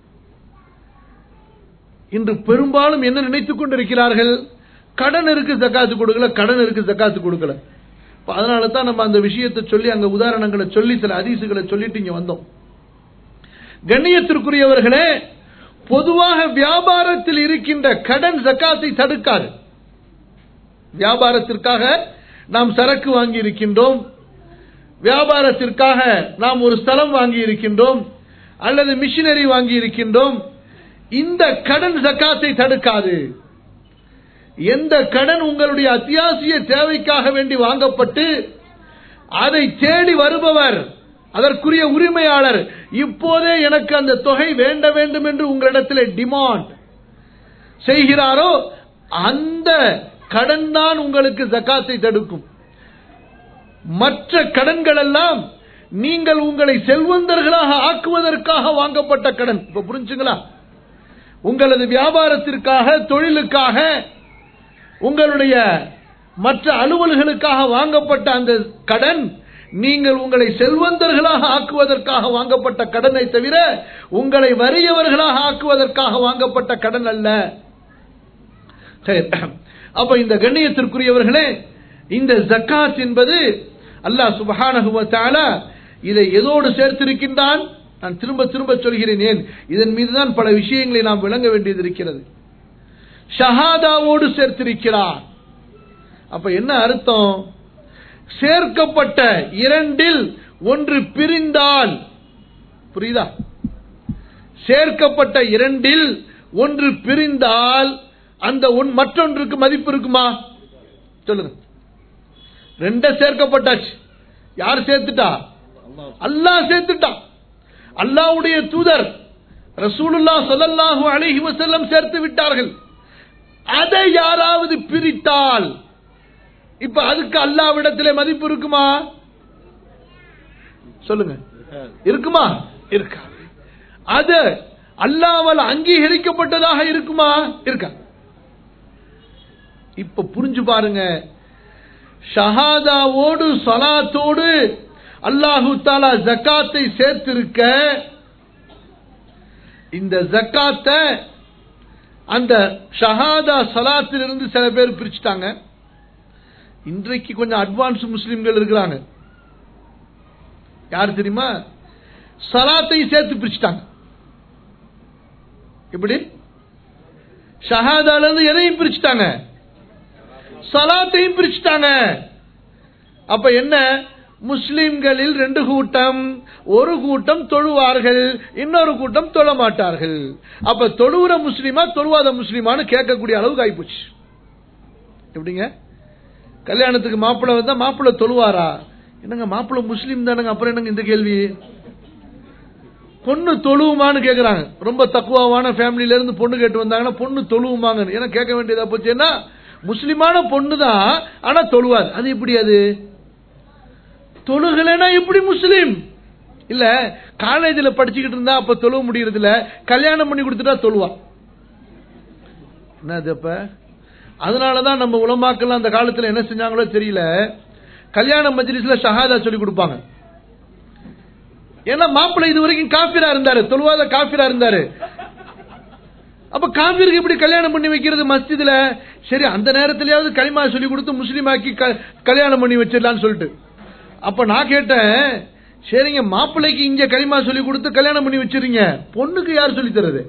இன்று பெரும்பாலும் என்ன நினைத்துக் கொண்டிருக்கிறார்கள் கடன் இருக்கு ஜக்காத்து கொடுக்கல கடன் இருக்கு ஜக்காத்து கொடுக்கல இப்ப அதனால தான் நம்ம அந்த விஷயத்தை சொல்லி அங்க உதாரணங்களை சொல்லி சில அதிசுகளை சொல்லிட்டு இங்க வந்தோம் கண்ணியத்திற்குரியவர்களே பொதுவாக வியாபாரத்தில் இருக்கின்ற கடன் ஜக்காத்தை தடுக்காது வியாபாரத்திற்காக நாம் சரக்கு வாங்கி இருக்கின்றோம் வியாபாரத்திற்காக நாம் ஒரு ஸ்தலம் வாங்கி இருக்கின்றோம் அல்லது மிஷினரி வாங்கி இருக்கின்றோம் இந்த கடன் ஜக்காத்தை தடுக்காது எந்த கடன் உங்களுடைய அத்தியாவசிய தேவைக்காக வேண்டி வாங்கப்பட்டு அதை தேடி வருபவர் அதற்குரிய உரிமையாளர் இப்போதே எனக்கு அந்த தொகை வேண்ட வேண்டும் என்று உங்களிடத்தில் டிமாண்ட் செய்கிறாரோ அந்த கடன் தான் உங்களுக்கு ஜக்காத்தை தடுக்கும் மற்ற கடன்கள் எல்லாம் நீங்கள் உங்களை செல்வந்தர்களாக ஆக்குவதற்காக வாங்கப்பட்ட கடன் இப்ப புரிஞ்சுங்களா உங்களது வியாபாரத்திற்காக தொழிலுக்காக உங்களுடைய மற்ற அலுவல்களுக்காக வாங்கப்பட்ட அந்த கடன் நீங்கள் உங்களை செல்வந்தர்களாக ஆக்குவதற்காக வாங்கப்பட்ட கடனை தவிர உங்களை வறியவர்களாக ஆக்குவதற்காக வாங்கப்பட்ட கடன் அல்ல சரி. அப்ப இந்த கண்ணியத்திற்குரியவர்களே இந்த ஜக்காத் என்பது அல்லாஹ் சுபஹானஹு வ தஆலா இதை எதோடு சேர்த்திருக்கின்றான் நான் திரும்ப திரும்ப சொல்கிறேன் ஏன் இதன் மீதுதான் பல விஷயங்களை நாம் விளங்க வேண்டியது இருக்கிறது ஷஹாதாவோடு சேர்த்திருக்கிறான் அப்ப என்ன அர்த்தம் சேர்க்கப்பட்ட இரண்டில் ஒன்று பிரிந்தால் புரியுதா சேர்க்கப்பட்ட இரண்டில் ஒன்று பிரிந்தால் அந்த ஒன் மற்றொன்றுக்கு மதிப்பு இருக்குமா சொல்லுங்க ரெண்ட சேர்க்கப்பட்டாச்சு யார் சேர்த்துட்டா அல்லாஹ் அல்லாஹ் சேர்த்துட்டான் அல்லாஹ்வுடைய தூதர் ரசூலுல்லா ஸல்லல்லாஹு அலைஹி வஸல்லம் சேர்த்து விட்டார்கள் அதை யாராவது பிரித்தால் இப்ப அதுக்கு அல்லாவிடத்திலே மதிப்பு இருக்குமா சொல்லுங்க இருக்காது. இருக்குமா இருக்காது அது அல்லாவால் அங்கீகரிக்கப்பட்டதாக இருக்குமா இருக்கா இப்ப புரிஞ்சு பாருங்க ஷஹாதாவோடு சலாத்தோடு அல்லாஹு தாலா ஜக்காத்தை சேர்த்திருக்க இந்த ஜக்காத்தை அந்த ஷஹாதா சலாத்திலிருந்து சில பேர் பிரிச்சுட்டாங்க இன்றைக்கு கொஞ்சம் அட்வான்ஸ் முஸ்லிம்கள் இருக்கிறாங்க யார் தெரியுமா சலாத்தையும் சேர்த்து பிரிச்சுட்டாங்க எப்படி ஷஹாதால இருந்து எதையும் பிரிச்சுட்டாங்க சலாத்தையும் பிரிச்சுட்டாங்க அப்ப என்ன முஸ்லிம்களில் ரெண்டு கூட்டம் ஒரு கூட்டம் தொழுவார்கள் இன்னொரு கூட்டம் தொழ மாட்டார்கள் அப்ப தொழுவுற முஸ்லிமா தொழுவாத முஸ்லிமான்னு கேட்கக்கூடிய அளவுக்கு ஆயிப்போச்சு எப்படிங்க கல்யாணத்துக்கு மாப்பிள்ளை வந்தா மாப்பிள்ளை தொழுவாரா என்னங்க மாப்பிள்ளை முஸ்லீம் தானங்க அப்புறம் என்னங்க இந்த கேள்வி பொண்ணு தொழுவுமான்னு கேக்குறாங்க ரொம்ப தக்குவாவான ஃபேமிலில இருந்து பொண்ணு கேட்டு வந்தாங்கன்னா பொண்ணு தொழுவுமாங்க ஏன்னா கேட்க வேண்டியதா போச்சுன்னா முஸ்லிமான பொண்ணு தான் ஆனா தொழுவாது அது எப்படி அது தொழுகலைன்னா எப்படி முஸ்லீம் இல்ல காலேஜில் படிச்சுக்கிட்டு இருந்தா அப்ப தொழுவ முடியறது இல்ல கல்யாணம் பண்ணி கொடுத்துட்டா தொழுவா என்னது அப்ப அதனாலதான் நம்ம உலமாக்கள் அந்த காலத்துல என்ன செஞ்சாங்களோ தெரியல கல்யாண மஜ்லிஸ்ல ஷஹாதா சொல்லி கொடுப்பாங்க ஏன்னா மாப்பிள்ளை இது வரைக்கும் காஃபிரா இருந்தாரு தொழுவாத காஃபிரா இருந்தாரு அப்ப காஃபிருக்கு எப்படி கல்யாணம் பண்ணி வைக்கிறது மஸ்ஜிதுல சரி அந்த நேரத்திலேயாவது களிமா சொல்லி கொடுத்து முஸ்லீம் ஆக்கி க- கல்யாணம் பண்ணி வச்சிடலாம்னு சொல்லிட்டு அப்ப நான் கேட்டேன் சரிங்க மாப்பிள்ளைக்கு இங்க களிமா சொல்லி கொடுத்து கல்யாணம் பண்ணி வச்சிருங்க பொண்ணுக்கு யார் சொல்லி தருது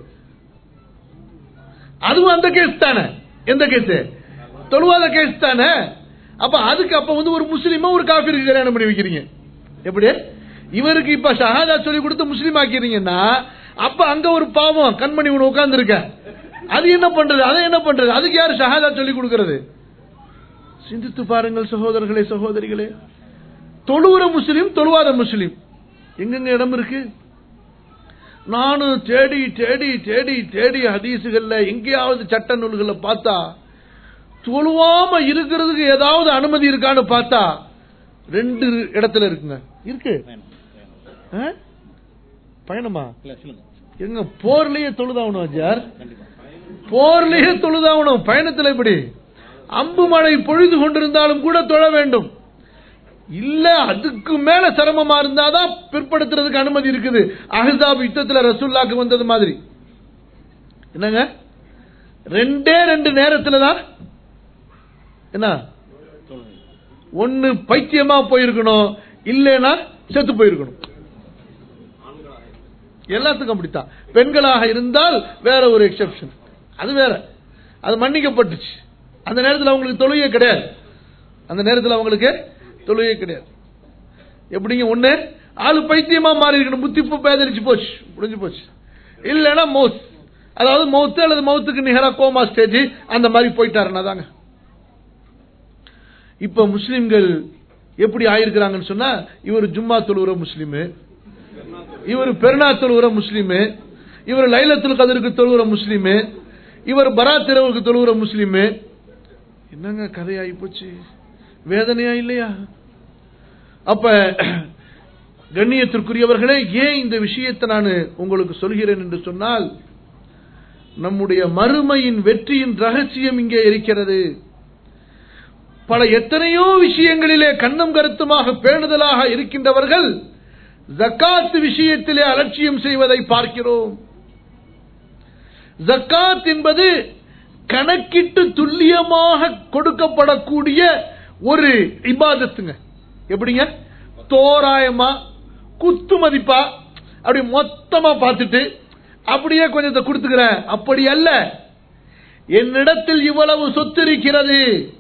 அதுவும் அந்த கேஸ் தானே எந்த கேஸ் தொழுவாத கேஸ் தானே அப்ப அதுக்கு அப்ப வந்து ஒரு முஸ்லீமா ஒரு காஃபிருக்கு கல்யாணம் பண்ணி வைக்கிறீங்க எப்படி இவருக்கு இப்ப ஷஹாதா சொல்லி கொடுத்து முஸ்லீம் ஆக்கிறீங்கன்னா அப்ப அங்க ஒரு பாவம் கண்மணி ஒண்ணு உட்கார்ந்து இருக்க அது என்ன பண்றது அதை என்ன பண்றது அதுக்கு யார் ஷஹாதா சொல்லி கொடுக்கிறது சிந்தித்து பாருங்கள் சகோதரர்களே சகோதரிகளே தொழுவுற முஸ்லீம் தொழுவாத முஸ்லீம் எங்கெங்க இடம் இருக்கு நானும் தேடி தேடி தேடி தேடி ஹதீசுகள்ல எங்கேயாவது சட்ட நூல்களை பார்த்தா தொழுவாம இருக்கிறதுக்கு ஏதாவது அனுமதி இருக்கான்னு பார்த்தா ரெண்டு இடத்துல இருக்குங்க இருக்கு பயணம் பயணம். ஆ? பயணமா இல்ல சொல்லுங்க எங்க போர்லயே தொழுதாகணும் அஜார் கண்டிப்பா போர்லயே தொழுதாகணும் பயணத்துல எப்படி அம்பு மழை பொழுது கொண்டிருந்தாலும் கூட தொழ வேண்டும் இல்ல அதுக்கு மேல சிரமமா இருந்தாதான் பிற்படுத்துறதுக்கு அனுமதி இருக்குது அஹ்ஸாப் யுத்தத்துல ரசூல்லாக்கு வந்தது மாதிரி என்னங்க ரெண்டே ரெண்டு நேரத்துல தான் என்ன சொல்லுங்க ஒன்னு பைத்தியமா போயிருக்கணும் இல்லைன்னா செத்து போயிருக்கணும் எல்லாத்துக்கும் அப்படித்தான் பெண்களாக இருந்தால் வேற ஒரு எக்ஸெப்ஷன் அது வேற அது மன்னிக்கப்பட்டுச்சு அந்த நேரத்தில் அவங்களுக்கு தொழுகை கிடையாது அந்த நேரத்தில் அவங்களுக்கு தொழுகை கிடையாது எப்படிங்க ஒண்ணு ஆளு பைத்தியமா மாறி இருக்கணும் புத்தி இப்ப பேதரிச்சு போச்சு முடிஞ்சு போச்சு இல்லைன்னா மவுத் அதாவது மவுத்து அல்லது மவுத்துக்கு நிகரா கோமா ஸ்டேஜ் அந்த மாதிரி போயிட்டாருன்னா தாங்க இப்ப முஸ்லிம்கள் எப்படி ஆயிருக்கிறாங்கன்னு சொன்னா இவர் ஜும்மா தொழுகிற முஸ்லிமு இவர் பெருநா தொழுகிற முஸ்லிமு இவர் லைலத்துல் கதருக்கு தொழுகிற முஸ்லிமு இவர் பராத் இரவுக்கு தொழுகிற முஸ்லிமு என்னங்க கதையாகி போச்சு வேதனையா இல்லையா அப்ப கண்ணியத்திற்குரியவர்களே ஏன் இந்த விஷயத்தை நான் உங்களுக்கு சொல்கிறேன் என்று சொன்னால் நம்முடைய மறுமையின் வெற்றியின் ரகசியம் இங்கே இருக்கிறது பல எத்தனையோ விஷயங்களிலே கண்ணும் கருத்துமாக பேணுதலாக இருக்கின்றவர்கள் ஜக்காத் விஷயத்திலே அலட்சியம் செய்வதை பார்க்கிறோம் ஜக்காத் என்பது கணக்கிட்டு துல்லியமாக கொடுக்கப்படக்கூடிய ஒரு இபாதத்துங்க எப்படிங்க தோராயமா குத்து மதிப்பா அப்படி மொத்தமா பார்த்துட்டு அப்படியே கொஞ்சத்தை கொடுத்துக்கிறேன் அப்படி அல்ல என்னிடத்தில் இவ்வளவு சொத்து இருக்கிறது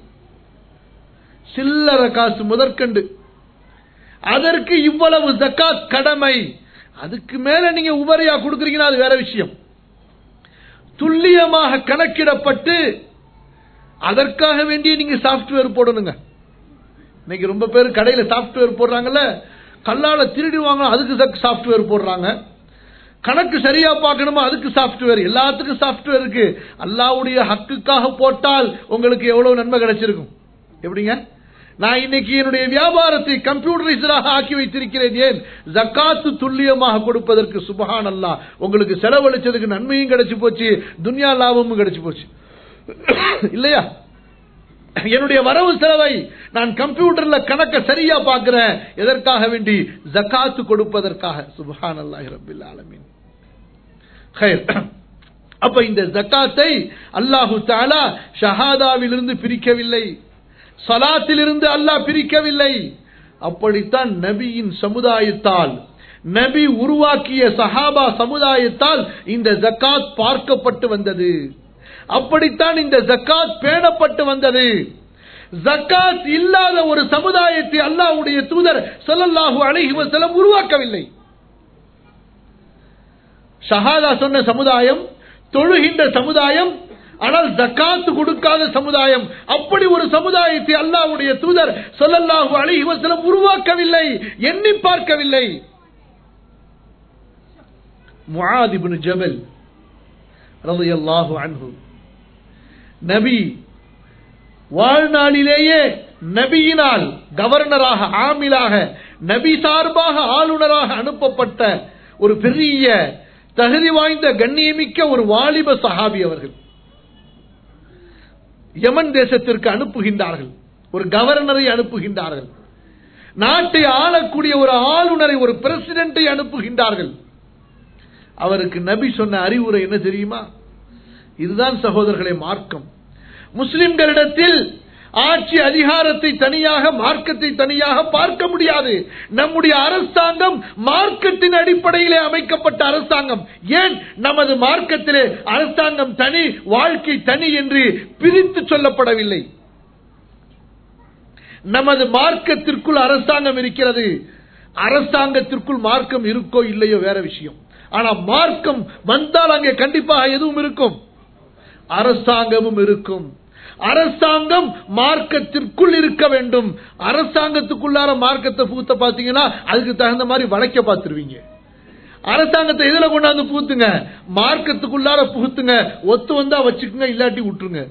சில்லற காசு முதற்கண்டு அதற்கு இவ்வளவு ஜக்காத் கடமை அதுக்கு மேல நீங்க உபரியா கொடுக்குறீங்கன்னா அது வேற விஷயம் துல்லியமாக கணக்கிடப்பட்டு அதற்காக வேண்டிய நீங்க சாப்ட்வேர் போடணுங்க இன்னைக்கு ரொம்ப பேர் கடையில சாப்ட்வேர் போடுறாங்கல்ல கல்லால திருடிவாங்க அதுக்கு சாப்ட்வேர் போடுறாங்க கணக்கு சரியா பார்க்கணுமா அதுக்கு சாப்ட்வேர் எல்லாத்துக்கும் சாப்ட்வேர் இருக்கு அல்லாவுடைய ஹக்குக்காக போட்டால் உங்களுக்கு எவ்வளவு நன்மை கிடைச்சிருக்கும் எப்படிங்க நான் இன்னைக்கு என்னுடைய வியாபாரத்தை கம்ப்யூட்டரைஸ்டாக ஆக்கி வைத்திருக்கிறேன் ஏன் ஜக்காத்து துல்லியமாக கொடுப்பதற்கு சுபஹான் அல்லா உங்களுக்கு செலவழிச்சதுக்கு நன்மையும் கிடைச்சு போச்சு துன்யா லாபமும் கிடைச்சு போச்சு இல்லையா என்னுடைய வரவு செலவை நான் கம்ப்யூட்டர்ல கணக்க சரியா பார்க்கிறேன் எதற்காக வேண்டி ஜக்காத்து கொடுப்பதற்காக சுபஹான் அல்லாஹி ரபில் ஆலமின் அப்ப இந்த ஜக்காத்தை அல்லாஹு தாலா ஷஹாதாவிலிருந்து பிரிக்கவில்லை சலாத்திலிருந்து அல்லாஹ் பிரிக்கவில்லை அப்படித்தான் நபியின் சமுதாயத்தால் நபி உருவாக்கிய சஹாபா சமுதாயத்தால் இந்த ஜக்காத் பார்க்கப்பட்டு வந்தது அப்படித்தான் இந்த ஜக்காத் பேணப்பட்டு வந்தது ஜக்காத் இல்லாத ஒரு சமுதாயத்தை அல்லாஹ்வுடைய தூதர் ஸல்லல்லாஹு அலைஹி வஸல்லம் உருவாக்கவில்லை ஷஹாதா சொன்ன சமுதாயம் தொழுகின்ற சமுதாயம் ஆனால் ஜக்காத்து கொடுக்காத சமுதாயம் அப்படி ஒரு சமுதாயத்தை அல்லாஹ்வுடைய தூதர் ஸல்லல்லாஹு அலைஹி வஸல்லம் உருவாக்கவில்லை எண்ணி பார்க்கவில்லை முஆத் இப்னு ஜபல் ரலியல்லாஹு அன்ஹு நபி வாழ்நாளிலேயே நபியினால் கவர்னராக ஆமிலாக நபி சார்பாக ஆளுநராக அனுப்பப்பட்ட ஒரு பெரிய தகுதி வாய்ந்த கண்ணியமிக்க ஒரு வாலிப சஹாபி அவர்கள் யமன் தேசத்திற்கு அனுப்புகின்றார்கள் ஒரு கவர்னரை அனுப்புகின்றார்கள் நாட்டை ஆளக்கூடிய ஒரு ஆளுநரை ஒரு பிரசிடென்ட்டை அனுப்புகின்றார்கள் அவருக்கு நபி சொன்ன அறிவுரை என்ன தெரியுமா இதுதான் சகோதரர்களை மார்க்கம் முஸ்லிம்களிடத்தில் ஆட்சி அதிகாரத்தை தனியாக மார்க்கத்தை தனியாக பார்க்க முடியாது நம்முடைய அரசாங்கம் மார்க்கத்தின் அடிப்படையிலே அமைக்கப்பட்ட அரசாங்கம் ஏன் நமது மார்க்கத்திலே அரசாங்கம் தனி வாழ்க்கை தனி என்று பிரித்து சொல்லப்படவில்லை நமது மார்க்கத்திற்குள் அரசாங்கம் இருக்கிறது அரசாங்கத்திற்குள் மார்க்கம் இருக்கோ இல்லையோ வேற விஷயம் ஆனா மார்க்கம் வந்தால் அங்கே கண்டிப்பாக எதுவும் இருக்கும் அரசாங்கமும் இருக்கும் அரசாங்கம் மார்க்கத்திற்குள் இருக்க வேண்டும் அரசாங்கத்துக்குள்ளார மார்க்கத்தை பூத்த பாத்தீங்கன்னா அதுக்கு தகுந்த மாதிரி வளைக்க பார்த்துருவீங்க அரசாங்கத்தை எதுல கொண்டாந்து பூத்துங்க மார்க்கத்துக்குள்ளார புகுத்துங்க ஒத்து வந்தா வச்சுக்குங்க இல்லாட்டி விட்டுருங்க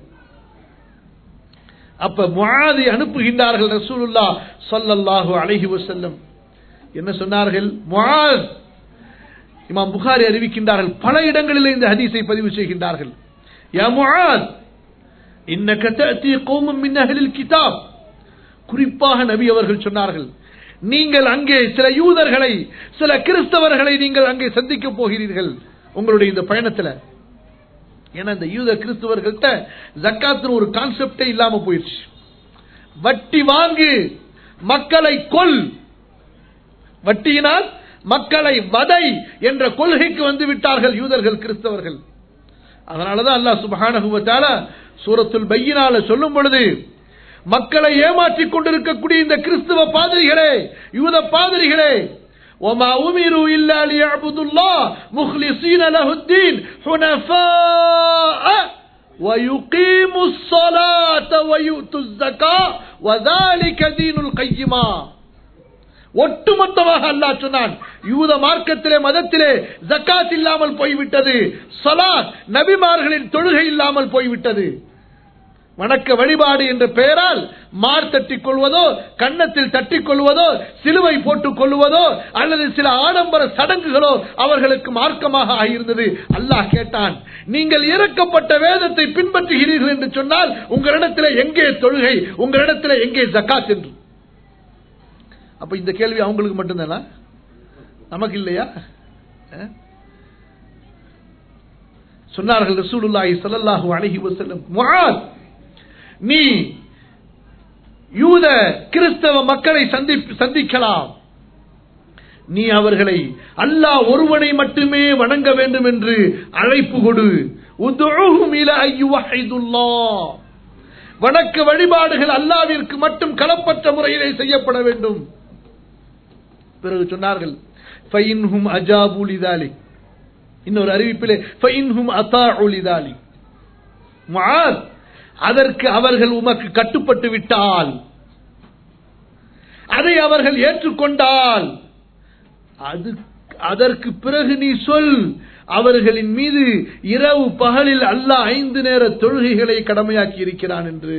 அப்ப முஆதை அனுப்புகின்றார்கள் ரசூலுல்லா ஸல்லல்லாஹு அலைஹி வஸல்லம் என்ன சொன்னார்கள் முஆத் இமாம் புகாரி அறிவிக்கின்றார்கள் பல இடங்களில் இந்த ஹதீஸை பதிவு செய்கின்றார்கள் யா முஆத் இன்னக தஅதி கௌமம் மின் அஹ்லில் கிதாப் குறிப்பாக நபி அவர்கள் சொன்னார்கள் நீங்கள் அங்கே சில யூதர்களை சில கிறிஸ்தவர்களை நீங்கள் அங்கே சந்திக்க போகிறீர்கள் உங்களுடைய இந்த பயணத்துல ஏன்னா இந்த யூத கிறிஸ்தவர்கள்ட்ட ஜக்காத்து ஒரு கான்செப்டே இல்லாம போயிடுச்சு வட்டி வாங்கு மக்களை கொல் வட்டியினால் மக்களை வதை என்ற கொள்கைக்கு வந்து விட்டார்கள் யூதர்கள் கிறிஸ்தவர்கள் அதனாலதான் அல்லாஹ் சுப்ஹானஹு வ தஆலா சூரத்துல் பையினால சொல்லும் பொழுது மக்களை ஏமாற்றிக் கொண்டிருக்கக்கூடிய இந்த கிறிஸ்துவ பாதிரிகளே யூத பாதிரிகளே وما أمروا إلا ليعبدوا الله مخلصين له الدين حنفاء ويقيموا الصلاة ويؤتوا الزكاة وذلك دين القيمة ஒட்டுமொத்தமாக அல்லாஹ் சொன்னான் யூத மார்க்கத்திலே மதத்திலே ஜக்காத் இல்லாமல் போய்விட்டது சலாத் நபிமார்களின் தொழுகை இல்லாமல் போய்விட்டது வணக்க வழிபாடு என்ற பெயரால் மார் தட்டிக் கொள்வதோ கன்னத்தில் தட்டிக் கொள்வதோ சிலுவை போட்டுக் கொள்வதோ அல்லது சில ஆடம்பர சடங்குகளோ அவர்களுக்கு மார்க்கமாக ஆகியிருந்தது அல்லாஹ் கேட்டான் நீங்கள் இறக்கப்பட்ட வேதத்தை பின்பற்றுகிறீர்கள் என்று சொன்னால் உங்களிடத்தில் எங்கே தொழுகை உங்களிடத்தில் எங்கே ஜக்காத் என்று அப்ப இந்த கேள்வி அவங்களுக்கு மட்டும்தானா நமக்கு இல்லையா அஹ்? சொன்னார்கள் ரசூலுல்லாஹி ஸல்லல்லாஹு அலைஹி வஸல்லம் முஆத் நீ யூத கிறிஸ்தவ மக்களை சந்தி- சந்திக்கலாம் நீ அவர்களை அல்லாஹ் ஒருவனை மட்டுமே வணங்க வேண்டும் என்று அழைப்பு கொடு உதுஉஹும் இலா அய்யுவஹிதுல்லாஹ். வணக்க வழிபாடுகள் அல்லாவிற்கு மட்டும் களப்பற்ற முறையிலே செய்யப்பட வேண்டும் பிறகு சொன்னார்கள் ஃபைன்ஹும் அஜாபு லிதாலிக் இன்னொரு அறிவிப்பிலே ஃபைன்ஹும் அத்தாஉ லிதாலிக் முஆத் அதற்கு அவர்கள் உமக்கு கட்டுப்பட்டு விட்டால் அதை அவர்கள் ஏற்றுக்கொண்டால் அது அதற்கு பிறகு நீ சொல் அவர்களின் மீது இரவு பகலில் அல்லாஹ் ஐந்து நேர தொழுகைகளை கடமையாக்கி இருக்கிறான் என்று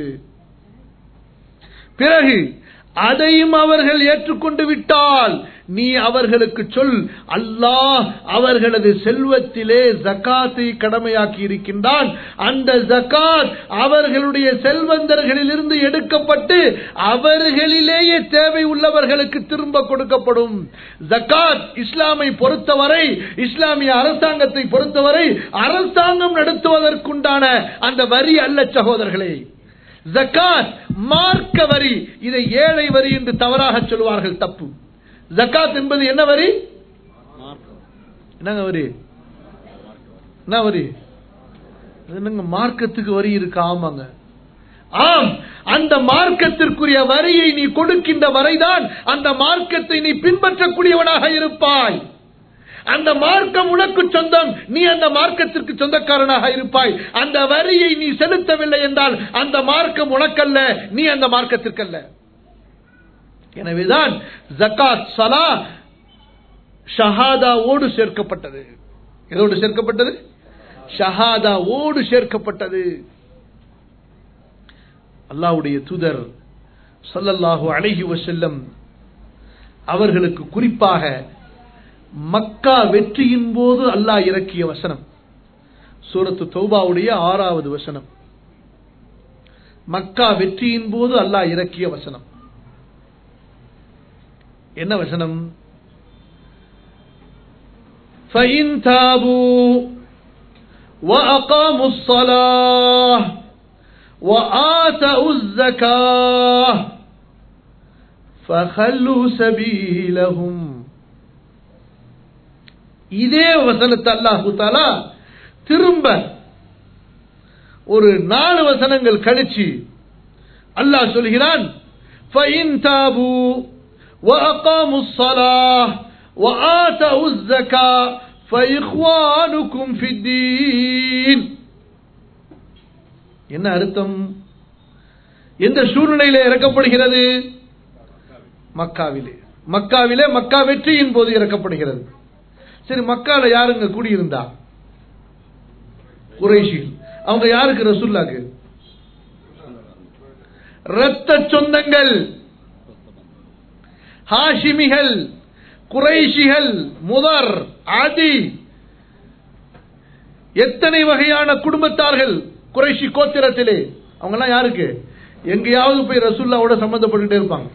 பிறகு அதையும் அவர்கள் ஏற்றுக்கொண்டு விட்டால் நீ அவர்களுக்கு சொல் அல்லாஹ் அவர்களது செல்வத்திலே ஜக்காத்தை கடமையாக்கி இருக்கின்றான் அந்த ஜக்காத் அவர்களுடைய செல்வந்தர்களிலிருந்து எடுக்கப்பட்டு அவர்களிலேயே தேவை உள்ளவர்களுக்கு திரும்ப கொடுக்கப்படும் ஜக்காத் இஸ்லாமை பொறுத்தவரை இஸ்லாமிய அரசாங்கத்தை பொறுத்தவரை அரசாங்கம் நடத்துவதற்குண்டான அந்த வரி அல்ல சகோதரர்களே ஜக்காத் மார்க்க வரி இதை ஏழை வரி என்று தவறாக சொல்வார்கள் தப்பு ஜக்காத் என்பது என்ன வரி மார்க்கம் என்னங்க வரி என்ன வரி அது என்னங்க மார்க்கத்துக்கு வரி இருக்கு ஆமாங்க ஆம் அந்த மார்க்கத்திற்குரிய வரியை நீ கொடுக்கின்ற வரைதான் அந்த மார்க்கத்தை நீ பின்பற்றக்கூடியவனாக இருப்பாய் அந்த மார்க்கம் உனக்கு சொந்தம் நீ அந்த மார்க்கத்திற்கு சொந்தக்காரனாக இருப்பாய் அந்த வரியை நீ செலுத்தவில்லை என்றால் அந்த மார்க்கம் உனக்கல்ல நீ அந்த மார்க்கத்திற்கல்ல எனவேதான் ஜக்காத் சலா ஷஹாதாவோடு சேர்க்கப்பட்டது எதோடு சேர்க்கப்பட்டது ஷஹாதாவோடு சேர்க்கப்பட்டது அல்லாஹ்வுடைய தூதர் ஸல்லல்லாஹு அலைஹி வஸல்லம் அவர்களுக்கு குறிப்பாக மக்கா வெற்றியின் போது அல்லாஹ் இறக்கிய வசனம் சூரத்து தௌபாவுடைய ஆறாவது வசனம் மக்கா வெற்றியின் போது அல்லாஹ் இறக்கிய வசனம் என்ன வசனம் فَإِن تَابُوا وَأَقَامُوا الصَّلَاةَ وَآتَوُا الزَّكَاةَ فَخَلُّوا سَبِيلَهُمْ இதே வசனத்தை அல்லாஹு தாலா திரும்ப ஒரு நாலு வசனங்கள் கழிச்சு அல்லாஹ் சொல்கிறான் فَإِن تَابُوا وَأَقَامُوا الصَّلَاةَ وَآتَوُا الزَّكَاةَ فَإِخْوَانُكُمْ فِي الدِّينِ என்ன அர்த்தம் எந்த சூழ்நிலையில இறக்கப்படுகிறது மக்காவிலே மக்காவிலே மக்கா வெற்றியின் போது இறக்கப்படுகிறது சரி மக்கால யாருங்க குடியிருந்தா குறைஷிகள் அவங்க யாருக்கு ரசூல்லாக்கு இரத்த சொந்தங்கள் ஹாஷிமிகள் குறைஷிகள் முதர் ஆதி எத்தனை வகையான குடும்பத்தார்கள் குறைஷி கோத்திரத்திலே அவங்க எல்லாம் யாருக்கு எங்கேயாவது போய் ரசூல்லாவோட சம்பந்தப்பட்டுட்டே இருப்பாங்க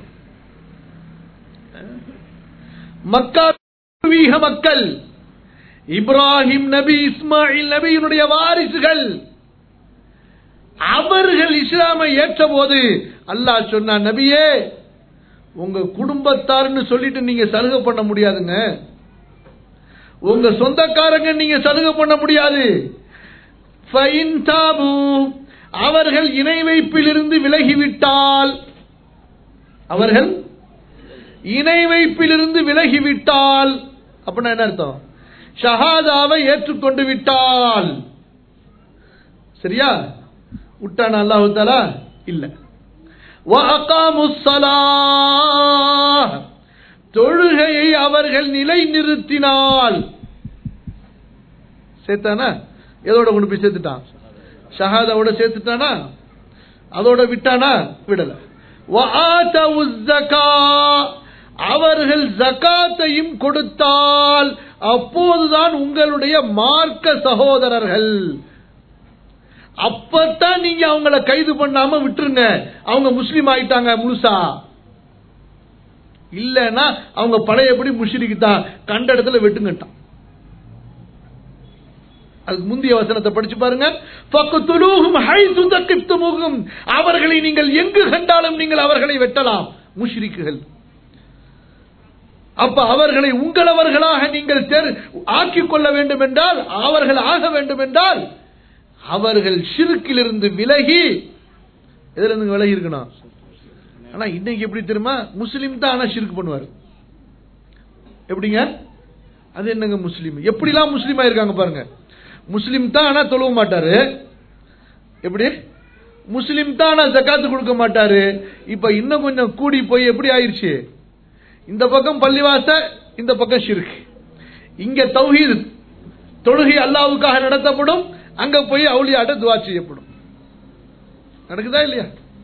மக்கா பூர்வீக மக்கள் இப்ராஹிம் நபி இஸ்மாயில் நபியினுடைய வாரிசுகள் அவர்கள் இஸ்லாமை ஏற்ற போது அல்லாஹ் சொன்னான் நபியே உங்க குடும்பத்தார்னு சொல்லிட்டு நீங்க சலுகை பண்ண முடியாதுங்க உங்க சொந்தக்காரங்க நீங்க சலுகை பண்ண முடியாது ஃபைன் தாபு அவர்கள் இணை வைப்பிலிருந்து விலகிவிட்டால் அவர்கள் இணை வைப்பிலிருந்து விலகிவிட்டால் அப்படின்னா என்ன அர்த்தம் ஷஹாதாவை ஏற்றுக்கொண்டு விட்டால் சரியா விட்டானா அல்லாஹு தாலா இல்ல وَأَقَامُوا الصَّلَاةَ தொழுகையை அவர்கள் நிலை நிறுத்தினால் சேர்த்தானா எதோட கொண்டு போய் சேர்த்துட்டான் ஷஹாதாவோட சேர்த்துட்டானா அதோட விட்டானா விடல وَآتَوُا الزَّكَاةَ அவர்கள் ஜகாத்தையும் கொடுத்தால் அப்போதுதான் உங்களுடைய மார்க்க சகோதரர்கள் அப்பதான் நீங்க அவங்கள கைது பண்ணாம விட்டுருங்க அவங்க முஸ்லீம் ஆயிட்டாங்க முழுசா இல்லன்னா அவங்க பழையபடி முஷிரிக்கு தான் கண்ட இடத்துல வெட்டுங்கட்டான் அதுக்கு முந்தைய வசனத்தை படிச்சு பாருங்க ஃபக்துலூஹும் ஹைது தக்கிப்துமுஹும் அவர்களை நீங்கள் எங்கு கண்டாலும் நீங்கள் அவர்களை வெட்டலாம் முஷ்ரிக்குகள் அப்ப அவர்களை உங்களவர்களாக நீங்கள் தேர் ஆக்கிக் கொள்ள வேண்டும் என்றால் அவர்கள் ஆக வேண்டும் என்றால் அவர்கள் ஷிருக்கிலிருந்து விலகி எதுல இருந்து விலகி இருக்கணும் ஆனா இன்னைக்கு எப்படி தெரியுமா முஸ்லீம் தான் ஆனா ஷிருக்கு பண்ணுவார் எப்படிங்க அது என்னங்க முஸ்லீம் எப்படிலாம் முஸ்லீமா இருக்காங்க பாருங்க முஸ்லீம் தான் ஆனா தொழுவ மாட்டாரு எப்படி முஸ்லீம் தான் ஆனா ஜக்காத்து கொடுக்க மாட்டாரு இப்ப இன்னும் கொஞ்சம் கூடி போய் எப்படி ஆயிருச்சு இந்த பக்கம் பள்ளிவாச இந்த பக்கம் ஷிருக்கு இங்க தௌஹீத் தொழுகை அல்லாவுக்காக நடத்தப்படும் அங்க போய் அவுளியாட்ட துவா செய்யப்படும் நடக்குதா இல்லையா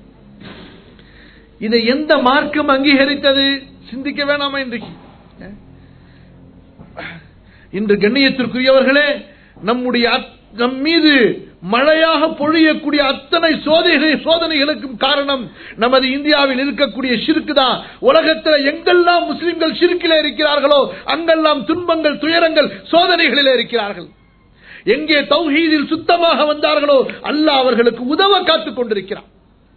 இதை எந்த மார்க்கம் அங்கீகரித்தது சிந்திக்க வேணாமா இன்றைக்கு இன்று கண்ணியத்திற்குரியவர்களே நம்முடைய அத்- நம் மீது மழையாக பொழியக்கூடிய அத்தனை சோதனை சோதனைகளுக்கும் காரணம் நமது இந்தியாவில் இருக்கக்கூடிய ஷிருக்கு தான் உலகத்தில் எங்கெல்லாம் முஸ்லிம்கள் ஷிருக்கிலே இருக்கிறார்களோ அங்கெல்லாம் துன்பங்கள் துயரங்கள் சோதனைகளிலே இருக்கிறார்கள் எங்கே தௌஹீதில் சுத்தமாக வந்தார்களோ அல்லாஹ் அவர்களுக்கு உதவ காத்துக் கொண்டிருக்கிறான்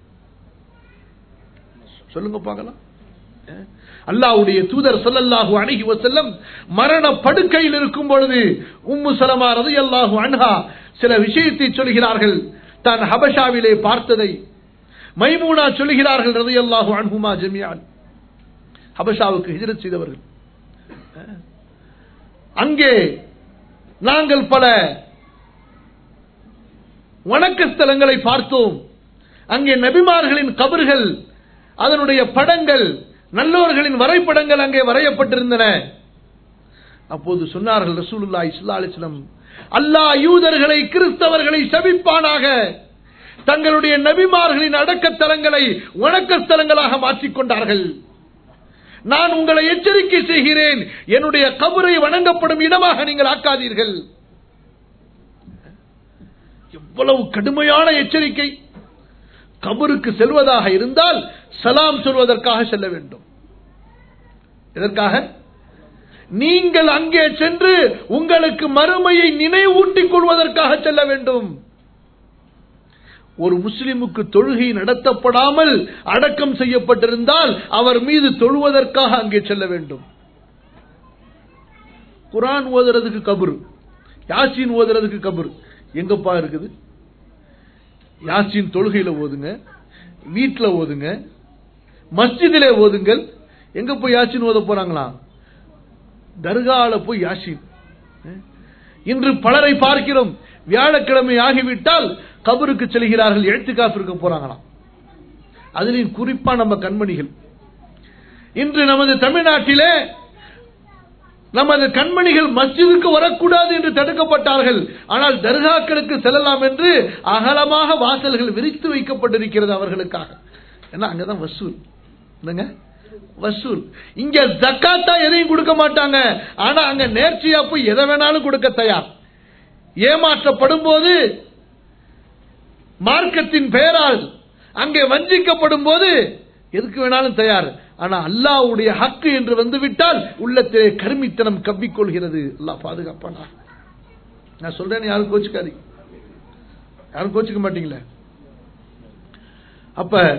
சொல்லுங்க பார்க்கலாம் அல்லாஹ்வுடைய தூதர் ஸல்லல்லாஹு அலைஹி வஸல்லம் மரண படுக்கையில் இருக்கும் பொழுது உம்மு சலமா ரலியல்லாஹு அன்ஹா சில விஷயத்தை சொல்கிறார்கள் தான் ஹபஷாவிலே பார்த்ததை மைமூனா சொல்கிறார்கள் ரலியல்லாஹு அன்ஹுமா ஜமீஅன் ஹபஷாவுக்கு ஹிஜ்ரத் செய்தவர்கள் அங்கே நாங்கள் பல வணக்க ஸ்தலங்களை பார்த்தோம் அங்கே நபிமார்களின் கபர்கள் அதனுடைய படங்கள் நல்லோர்களின் வரைபடங்கள் அங்கே வரையப்பட்டிருந்தன அப்போது சொன்னார்கள் ரசூலுல்லாஹி ஸல்லல்லாஹு அலைஹி வஸல்லம் அல்லாஹ் யூதர்களை கிறிஸ்தவர்களை சபிப்பானாக தங்களுடைய நபிமார்களின் அடக்கத்தலங்களை வணக்க ஸ்தலங்களாக மாற்றிக்கொண்டார்கள் நான் உங்களை எச்சரிக்கை செய்கிறேன் என்னுடைய கபரை வணங்கப்படும் இடமாக நீங்கள் ஆக்காதீர்கள் எவ்வளவு கடுமையான எச்சரிக்கை கபருக்கு செல்வதாக இருந்தால் சலாம் சொல்வதற்காக செல்ல வேண்டும் எதற்காக நீங்கள் அங்கே சென்று உங்களுக்கு மறுமையை நினைவூட்டிக் கொள்வதற்காக செல்ல வேண்டும் ஒரு முஸ்லிமுக்கு தொழுகை நடத்தப்படாமல் அடக்கம் செய்யப்பட்டிருந்தால் அவர் மீது தொழுவதற்காக அங்கே செல்ல வேண்டும் குரான் ஓதுறதுக்கு கபுர் யாசின் ஓதுறதுக்கு கபுர் எங்கப்பா இருக்குது யாசின் தொழுகையில ஓதுங்க வீட்டில் ஓதுங்க மஸ்ஜிதிலே ஓதுங்கள் எங்க போய் யாசின் ஓத போறாங்களா தர்கால போய் யாசின் இன்று பலரை பார்க்கிறோம் வியாழக்கிழமை ஆகிவிட்டால் கபருக்கு செல்கிறார்கள் எழுத்துக்காப்பு இருக்க போறாங்களாம் அதிலும் குறிப்பா நம்ம கண்மணிகள் இன்று நமது தமிழ்நாட்டிலே நமது கண்மணிகள் மஸ்ஜிதுக்கு வரக்கூடாது என்று தடுக்கப்பட்டார்கள் ஆனால் தர்காக்களுக்கு செல்லலாம் என்று அகலமாக வாசல்கள் விரித்து வைக்கப்பட்டிருக்கிறது அவர்களுக்காக ஏன்னா அங்கதான் வசூல் என்னங்க வசூல் இங்க ஜக்காத்தா எதையும் கொடுக்க மாட்டாங்க ஆனா அங்க நேர்ச்சியா போய் எதை வேணாலும் கொடுக்க தயார் ஏமாற்றப்படும் போது மார்க்கத்தின் பெயரால் அங்கே வஞ்சிக்கப்படும் போது எதுக்கு வேணாலும் தயார் ஆனா அல்லாவுடைய ஹக்கு என்று வந்துவிட்டால் உள்ளத்திலே கருமித்தனம் கவ்விக்கொள்கிறது அல்லாஹ் பாதுகாப்பானா நான் சொல்றேன் யாரும் கோச்சுக்காதீங்க யாரும் கோச்சுக்க மாட்டீங்களே அப்ப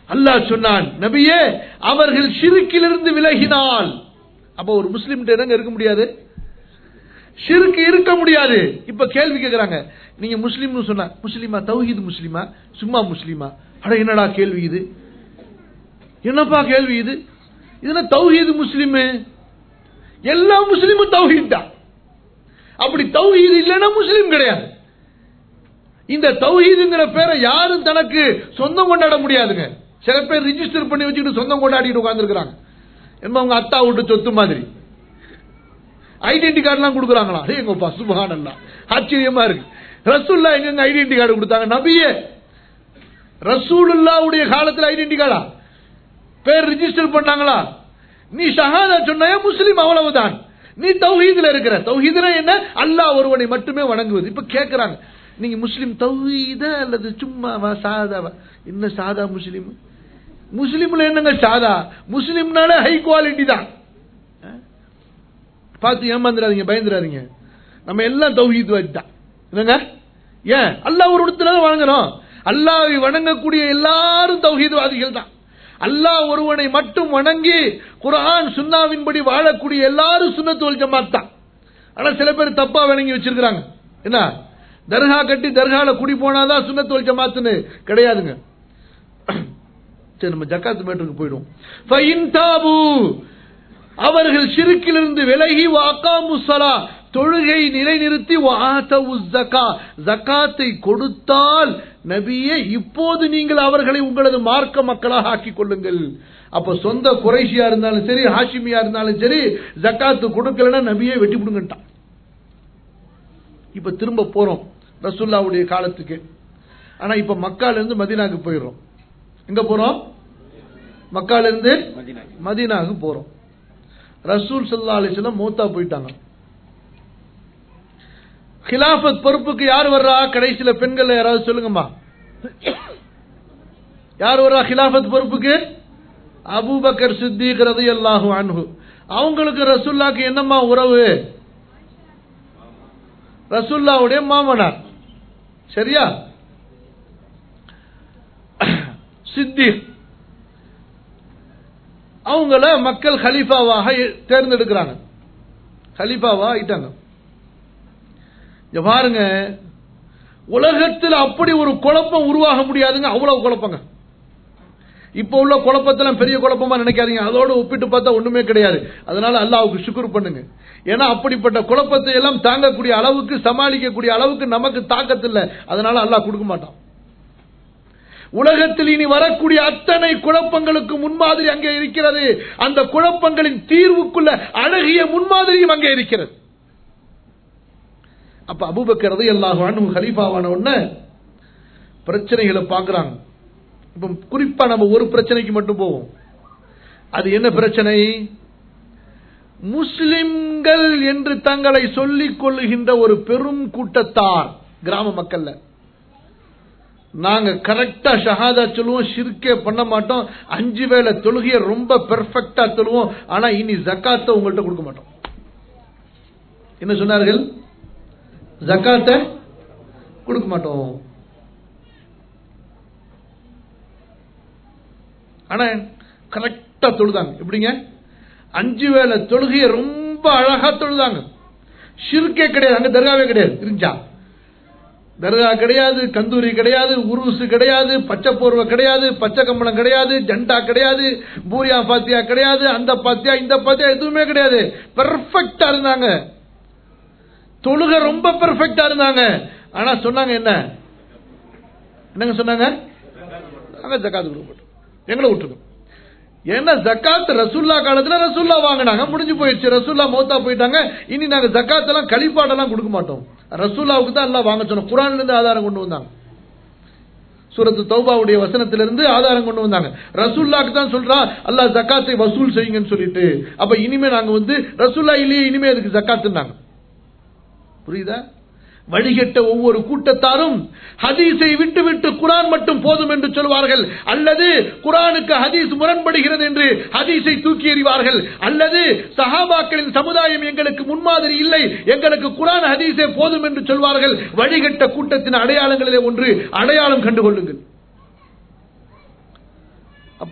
அல்லாஹ் சொன்னான் நபியே அவர்கள் ஷிருக்கிலிருந்து விலகினால் அப்ப ஒரு முஸ்லிம் என்னங்க இருக்க முடியாது ஷிருக்கு இருக்க முடியாது இப்ப கேள்வி கேக்குறாங்க நீங்க முஸ்லீம்னு சொன்னா முஸ்லிமா தௌஹீத் முஸ்லிமா சும்மா முஸ்லிமா அட என்னடா கேள்வி இது என்னப்பா கேள்வி இது இதுல தௌஹீது முஸ்லிமு எல்லா முஸ்லிமும் தௌஹீத் தான் அப்படி தௌஹீது இல்லைன்னா முஸ்லீம் கிடையாது இந்த தௌஹீதுங்கிற பேரை யாரும் தனக்கு சொந்தம் கொண்டாட முடியாதுங்க சில பேர் ரிஜிஸ்டர் பண்ணி வச்சுக்கிட்டு சொந்தம் கொண்டாடிட்டு உட்கார்ந்துருக்காங்க என்ன அவங்க அத்தா விட்டு சொத்து மாதிரி ஐடென்டி கார்டுலாம் கொடுக்குறாங்களா எங்கப்பா சுபஹானல்லா ஆச்சரியமா இருக்கு ரசூல்லா எங்க ஐடென்டி கார்டு கொடுத்தாங்க நபியே ரசூலுல்லாவுடைய காலத்துல ஐடென்டி கார்டா பேர் ரிஜிஸ்டர் பண்ணாங்களா நீ ஷஹாதா சொன்ன முஸ்லீம் அவ்வளவுதான் நீ தௌஹீதுல இருக்கிற தௌஹீதுனா என்ன அல்லாஹ் ஒருவனை மட்டுமே வணங்குவது இப்ப கேக்குறாங்க நீங்க முஸ்லிம் தௌஹீத அல்லது சும்மாவா சாதாவா என்ன சாதா முஸ்லீம் முஸ்லீம்ல என்னங்க சாதா முஸ்லீம்னால ஹை குவாலிட்டி தான் பார்த்து ஏமாந்துடாதீங்க பயந்துடாதீங்க நம்ம எல்லாம் தௌஹீத் தான் என்னங்க ஏன் அல்லாஹ் ஒரு இடத்துல தான் வணங்குறோம் அல்லாவை வணங்கக்கூடிய எல்லாரும் தௌஹீத்வாதிகள் தான் அல்லாஹ் ஒருவனை மட்டும் வணங்கி குரான் சுன்னாவின்படி வாழக்கூடிய எல்லாரும் சுண்ணத்துவல் ஜமாத் தான் ஆனா சில பேர் தப்பா வணங்கி வச்சிருக்கிறாங்க என்ன தர்கா கட்டி தர்கால குடி போனாதான் சுண்ணத்துவல் ஜமாத்துன்னு கிடையாதுங்க சரி நம்ம ஜக்காத்து மேட்டருக்கு போயிடுவோம் அவர்கள் சிறுக்கிலிருந்து விலகி வாக்காமு சலா தொழுகை நிலைநிறுத்தி ஜக்காத்தை கொடுத்தால் நபியே இப்போது நீங்கள் அவர்களை உங்களது மார்க்க மக்களாக ஆக்கிக் கொள்ளுங்கள் அப்ப சொந்த குறைசியா இருந்தாலும் சரி ஹாஷிமியா இருந்தாலும் சரி ஜக்காத்து கொடுக்கலன்னா நபியே வெட்டி விடுங்கட்டான் இப்ப திரும்ப போறோம் ரசுல்லாவுடைய காலத்துக்கு ஆனா இப்ப மக்கால இருந்து மதினாக்கு போயிடுறோம் எங்க போறோம் மக்கால இருந்து மதினாக்கு போறோம் ரசூல் சல்லா அலிஸ்லாம் மூத்தா போயிட்டாங்க கிலாபத் பொறுப்புக்கு யார் வர்றா கடைசியில பெண்கள் யாராவது சொல்லுங்கம்மா யார் வர்றா கிலாபத் பொறுப்புக்கு அபூபக்கர் சித்திக் ரதி அல்லாஹு அன்ஹு அவங்களுக்கு ரசுல்லாக்கு என்னம்மா உறவு ரசுல்லாவுடைய மாமனார் சரியா சித்திக் அவங்கள மக்கள் ஹலீஃபாவாக தேர்ந்தெடுக்கிறாங்க ஹலீஃபாவா ஆயிட்டாங்க பாருங்க உலகத்தில் அப்படி ஒரு குழப்பம் உருவாக முடியாதுங்க அவ்வளவு குழப்பங்க இப்ப உள்ள குழப்பத்தெல்லாம் பெரிய குழப்பமா நினைக்காதீங்க அதோட ஒப்பிட்டு பார்த்தா ஒண்ணுமே கிடையாது அதனால அல்லாவுக்கு சுக்குர் பண்ணுங்க ஏன்னா அப்படிப்பட்ட குழப்பத்தை எல்லாம் தாங்கக்கூடிய அளவுக்கு சமாளிக்கக்கூடிய அளவுக்கு நமக்கு தாக்கத்தில்லை அதனால அல்லாஹ் கொடுக்க மாட்டான் உலகத்தில் இனி வரக்கூடிய அத்தனை குழப்பங்களுக்கு முன்மாதிரி அங்கே இருக்கிறது அந்த குழப்பங்களின் தீர்வுக்குள்ள அழகிய முன்மாதிரியும் அங்கே இருக்கிறது அப்ப அபுபக்கரது எல்லாரும் ஹலீஃபாவான உடனே பிரச்சனைகளை பார்க்கிறாங்க இப்ப குறிப்பா நம்ம ஒரு பிரச்சனைக்கு மட்டும் போவோம் அது என்ன பிரச்சனை முஸ்லிம்கள் என்று தங்களை சொல்லிக் கொள்ளுகின்ற ஒரு பெரும் கூட்டத்தார் கிராம மக்கள்ல நாங்க கரெக்டா ஷஹாதா சொல்லுவோம் ஷிர்கே பண்ண மாட்டோம் அஞ்சு வேளை தொழுகைய ரொம்ப பெர்ஃபெக்டா சொல்லுவோம் ஆனா இனி ஜக்காத்த உங்கள்கிட்ட கொடுக்க மாட்டோம் என்ன சொன்னார்கள் ஜக்காத்த கொடுக்க மாட்டோம் ஆனா கரெக்டா தொழுதாங்க எப்படிங்க அஞ்சு வேளை தொழுகைய ரொம்ப அழகா தொழுதாங்க ஷிர்கே கிடையாது அங்க தர்காவே கிடையாது இருந்துச்சா தர்கா கிடையாது கந்தூரி கிடையாது உருசு கிடையாது பச்சை போர்வை கிடையாது பச்சை கம்பளம் கிடையாது ஜண்டா கிடையாது பூரியா பாத்தியா கிடையாது அந்த பாத்தியா இந்த பாத்தியா எதுவுமே கிடையாது பெர்ஃபெக்டா இருந்தாங்க தொழுக ரொம்ப பெர்ஃபெக்டா இருந்தாங்க ஆனா சொன்னாங்க என்ன என்னங்க சொன்னாங்க நாங்க ஜக்காத்து கொடுக்க எங்களை விட்டுருக்கோம் ஏன்னா ஜக்காத் ரசுல்லா காலத்துல ரசுல்லா வாங்கினாங்க முடிஞ்சு போயிடுச்சு ரசுல்லா மௌத்தா போயிட்டாங்க இனி நாங்க ஜக்காத் எல்லாம் கழிப்பாடெல்லாம் கொடுக்க மாட்டோம் ரசுல்லாவுக்கு தான் எல்லாம் வாங்க சொன்னோம் குரான்ல இருந்து ஆதாரம் கொண்டு வந்தாங்க சூரத்து தௌபாவுடைய வசனத்திலிருந்து ஆதாரம் கொண்டு வந்தாங்க ரசுல்லாக்கு தான் சொல்றா அல்லாஹ் ஜக்காத்தை வசூல் செய்யுங்கன்னு சொல்லிட்டு அப்ப இனிமே நாங்க வந்து ரசுல்லா இல்லையே இனிமே அதுக்கு ஜக்காத்துனாங்க புரியுதா வழிகட்ட ஒவ்வொரு கூட்டத்தாரும் ஹதீஸை விட்டு விட்டு குரான் மட்டும் போதும் என்று சொல்வார்கள் அல்லது குரானுக்கு ஹதீஸ் முரண்படுகிறது என்று ஹதீஸை தூக்கி எறிவார்கள் அல்லது சஹாபாக்களின் சமுதாயம் எங்களுக்கு முன்மாதிரி இல்லை எங்களுக்கு குரான் ஹதீஸே போதும் என்று சொல்வார்கள் வழிகட்ட கூட்டத்தின் அடையாளங்களிலே ஒன்று அடையாளம் கண்டுகொள்ளுங்கள்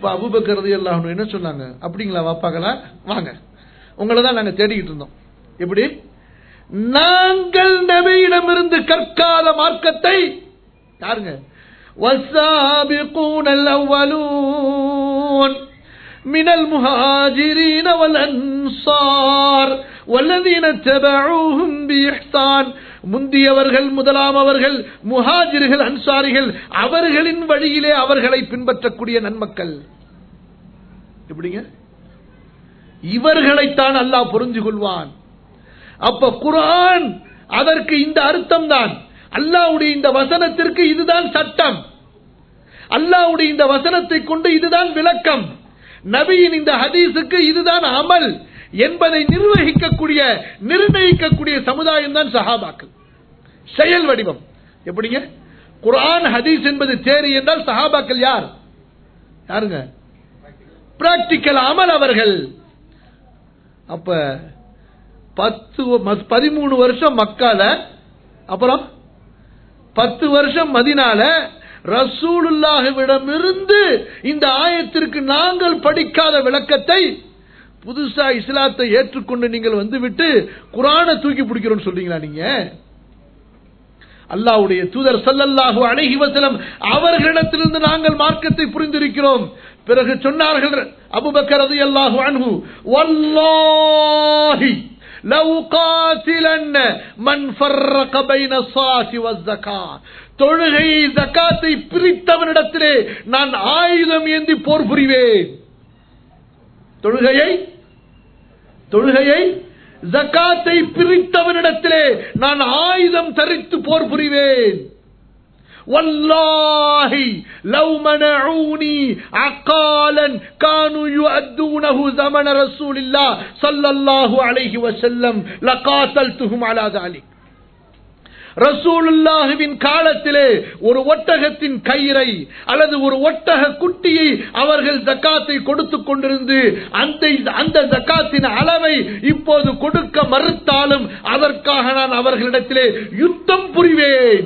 அப்ப அபுபக்கர் எல்லாம் என்ன சொன்னாங்க அப்படிங்களா வாப்பாங்களா வாங்க உங்களை தான் நாங்க தேடிக்கிட்டு இருந்தோம் எப்படி நாங்கள் நபியிடமிருந்து கற்காத மார்க்கத்தை யாருங்க والسابقون الأولون من المهاجرين والأنصار والذين اتبعوهم بإحسان முந்தியவர்கள் முதலாமவர்கள் முஹாஜிர்கள் அன்சாரிகள் அவர்களின் வழியிலே அவர்களை பின்பற்றக்கூடிய நன்மக்கள் எப்படிங்க இவர்களைத்தான் அல்லாஹ் புரிஞ்சு கொள்வான் அப்ப குரான் அதற்கு இந்த அர்த்தம் தான் அல்லாவுடைய இந்த வசனத்திற்கு இதுதான் சட்டம் அல்லாவுடைய இந்த வசனத்தை கொண்டு இதுதான் விளக்கம் நபியின் இந்த ஹதீஸுக்கு இதுதான் அமல் என்பதை நிர்வகிக்கக்கூடிய நிர்ணயிக்கக்கூடிய சமுதாயம் தான் சஹாபாக்கள் செயல் வடிவம் எப்படிங்க குரான் ஹதீஸ் என்பது தேரி என்றால் சஹாபாக்கள் யார் யாருங்க பிராக்டிக்கல் அமல் அவர்கள் அப்ப பத்து பதிமூணு வருஷம் மக்கால அப்புறம் பத்து வருஷம் மதினால ரசூலுல்லாஹுவிடமிருந்து இந்த ஆயத்திற்கு நாங்கள் படிக்காத விளக்கத்தை புதுசா இஸ்லாத்தை ஏற்றுக்கொண்டு நீங்கள் வந்துவிட்டு குரான தூக்கி பிடிக்கிறோம் சொல்றீங்களா நீங்க அல்லாவுடைய தூதர் சல்லல்லாஹு அழகி வசலம் அவர்களிடத்திலிருந்து நாங்கள் மார்க்கத்தை புரிந்திருக்கிறோம் பிறகு சொன்னார்கள் அபுபக்கர் ரதி அல்லாஹு அன்ஹு வல்லாஹி لأقاتلن من فرق بين الصلاة والزكاة தொழுகை ஜக்காத்தை பிரித்தவனிடத்திலே நான் ஆயுதம் ஏந்தி போர் புரிவேன் தொழுகையை தொழுகையை ஜக்காத்தை பிரித்தவனிடத்திலே நான் ஆயுதம் தரித்து போர் புரிவேன் والله لو منعوني عقالا كانوا يؤدونه زمن رسول الله صلى الله عليه وسلم لقاتلتهم على ذلك ரசூலுல்லாஹுவின் காலத்திலே ஒரு ஒட்டகத்தின் கயிறை அல்லது ஒரு ஒட்டக குட்டியை அவர்கள் ஜக்காத்தை கொடுத்து கொண்டிருந்து அந்த அந்த ஜக்காத்தின் அளவை இப்போது கொடுக்க மறுத்தாலும் அதற்காக நான் அவர்களிடத்திலே யுத்தம் புரிவேன்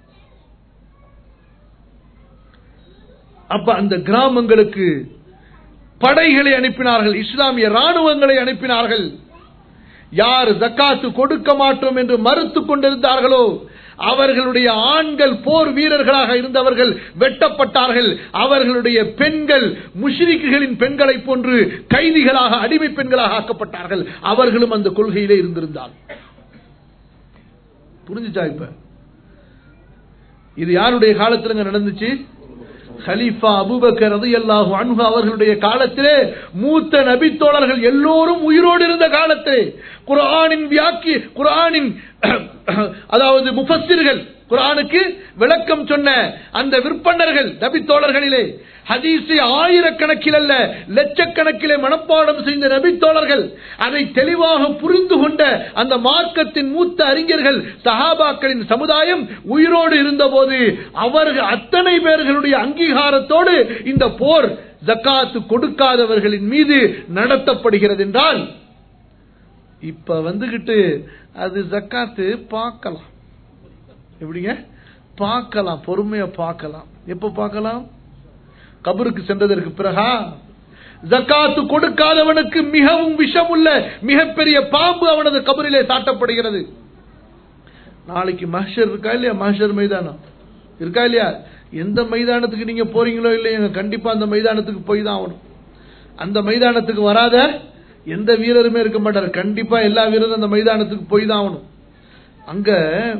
அப்ப அந்த கிராமங்களுக்கு படைகளை அனுப்பினார்கள் இஸ்லாமிய ராணுவங்களை அனுப்பினார்கள் யார் ஜக்காத்து கொடுக்க மாட்டோம் என்று மறுத்து கொண்டிருந்தார்களோ அவர்களுடைய ஆண்கள் போர் வீரர்களாக இருந்தவர்கள் வெட்டப்பட்டார்கள் அவர்களுடைய பெண்கள் முஷ்ரிக்குகளின் பெண்களை போன்று கைதிகளாக அடிமை பெண்களாக ஆக்கப்பட்டார்கள் அவர்களும் அந்த கொள்கையிலே இருந்திருந்தார் புரிஞ்சுச்சா இப்ப இது யாருடைய காலத்துல நடந்துச்சு ஹலீஃபா அபுபக்கர் ரதியல்லாஹு அன்ஹு அவர்களுடைய காலத்திலே மூத்த நபித்தோழர்கள் எல்லோரும் உயிரோடு இருந்த காலத்திலே குர்ஆனின் வியாக்கி குர்ஆனின் அதாவது முஃபஸ்ஸிர்கள் குர்ஆனுக்கு விளக்கம் சொன்ன அந்த விற்பனர்கள் நபித்தோழர்களிலே ஹதீஸை ஆயிரக்கணக்கில் அல்ல லட்சக்கணக்கிலே மனப்பாடம் செய்த நபித்தோழர்கள் அதை தெளிவாக புரிந்து கொண்ட அந்த மார்க்கத்தின் மூத்த அறிஞர்கள் சஹாபாக்களின் சமுதாயம் உயிரோடு இருந்தபோது அவர்கள் அத்தனை பேர்களுடைய அங்கீகாரத்தோடு இந்த போர் ஜக்காத்து கொடுக்காதவர்களின் மீது நடத்தப்படுகிறது என்றால் இப்ப வந்துகிட்டு அது ஜக்காத்து பார்க்கலாம் எப்படிங்க பார்க்கலாம் பொறுமையா பார்க்கலாம் எப்ப பார்க்கலாம் கபருக்கு சென்றதற்கு பிறகா ஜக்காத்து கொடுக்காதவனுக்கு மிகவும் விஷம் உள்ள மிகப்பெரிய பாம்பு அவனது கபரிலே சாட்டப்படுகிறது நாளைக்கு மஹர் இருக்கா இல்லையா மஹர் மைதானம் இருக்கா இல்லையா எந்த மைதானத்துக்கு நீங்க போறீங்களோ இல்லையா கண்டிப்பா அந்த மைதானத்துக்கு போய் தான் ஆகணும் அந்த மைதானத்துக்கு வராத எந்த வீரருமே இருக்க மாட்டார் கண்டிப்பா எல்லா வீரரும் அந்த மைதானத்துக்கு போய் தான் ஆகணும் அங்க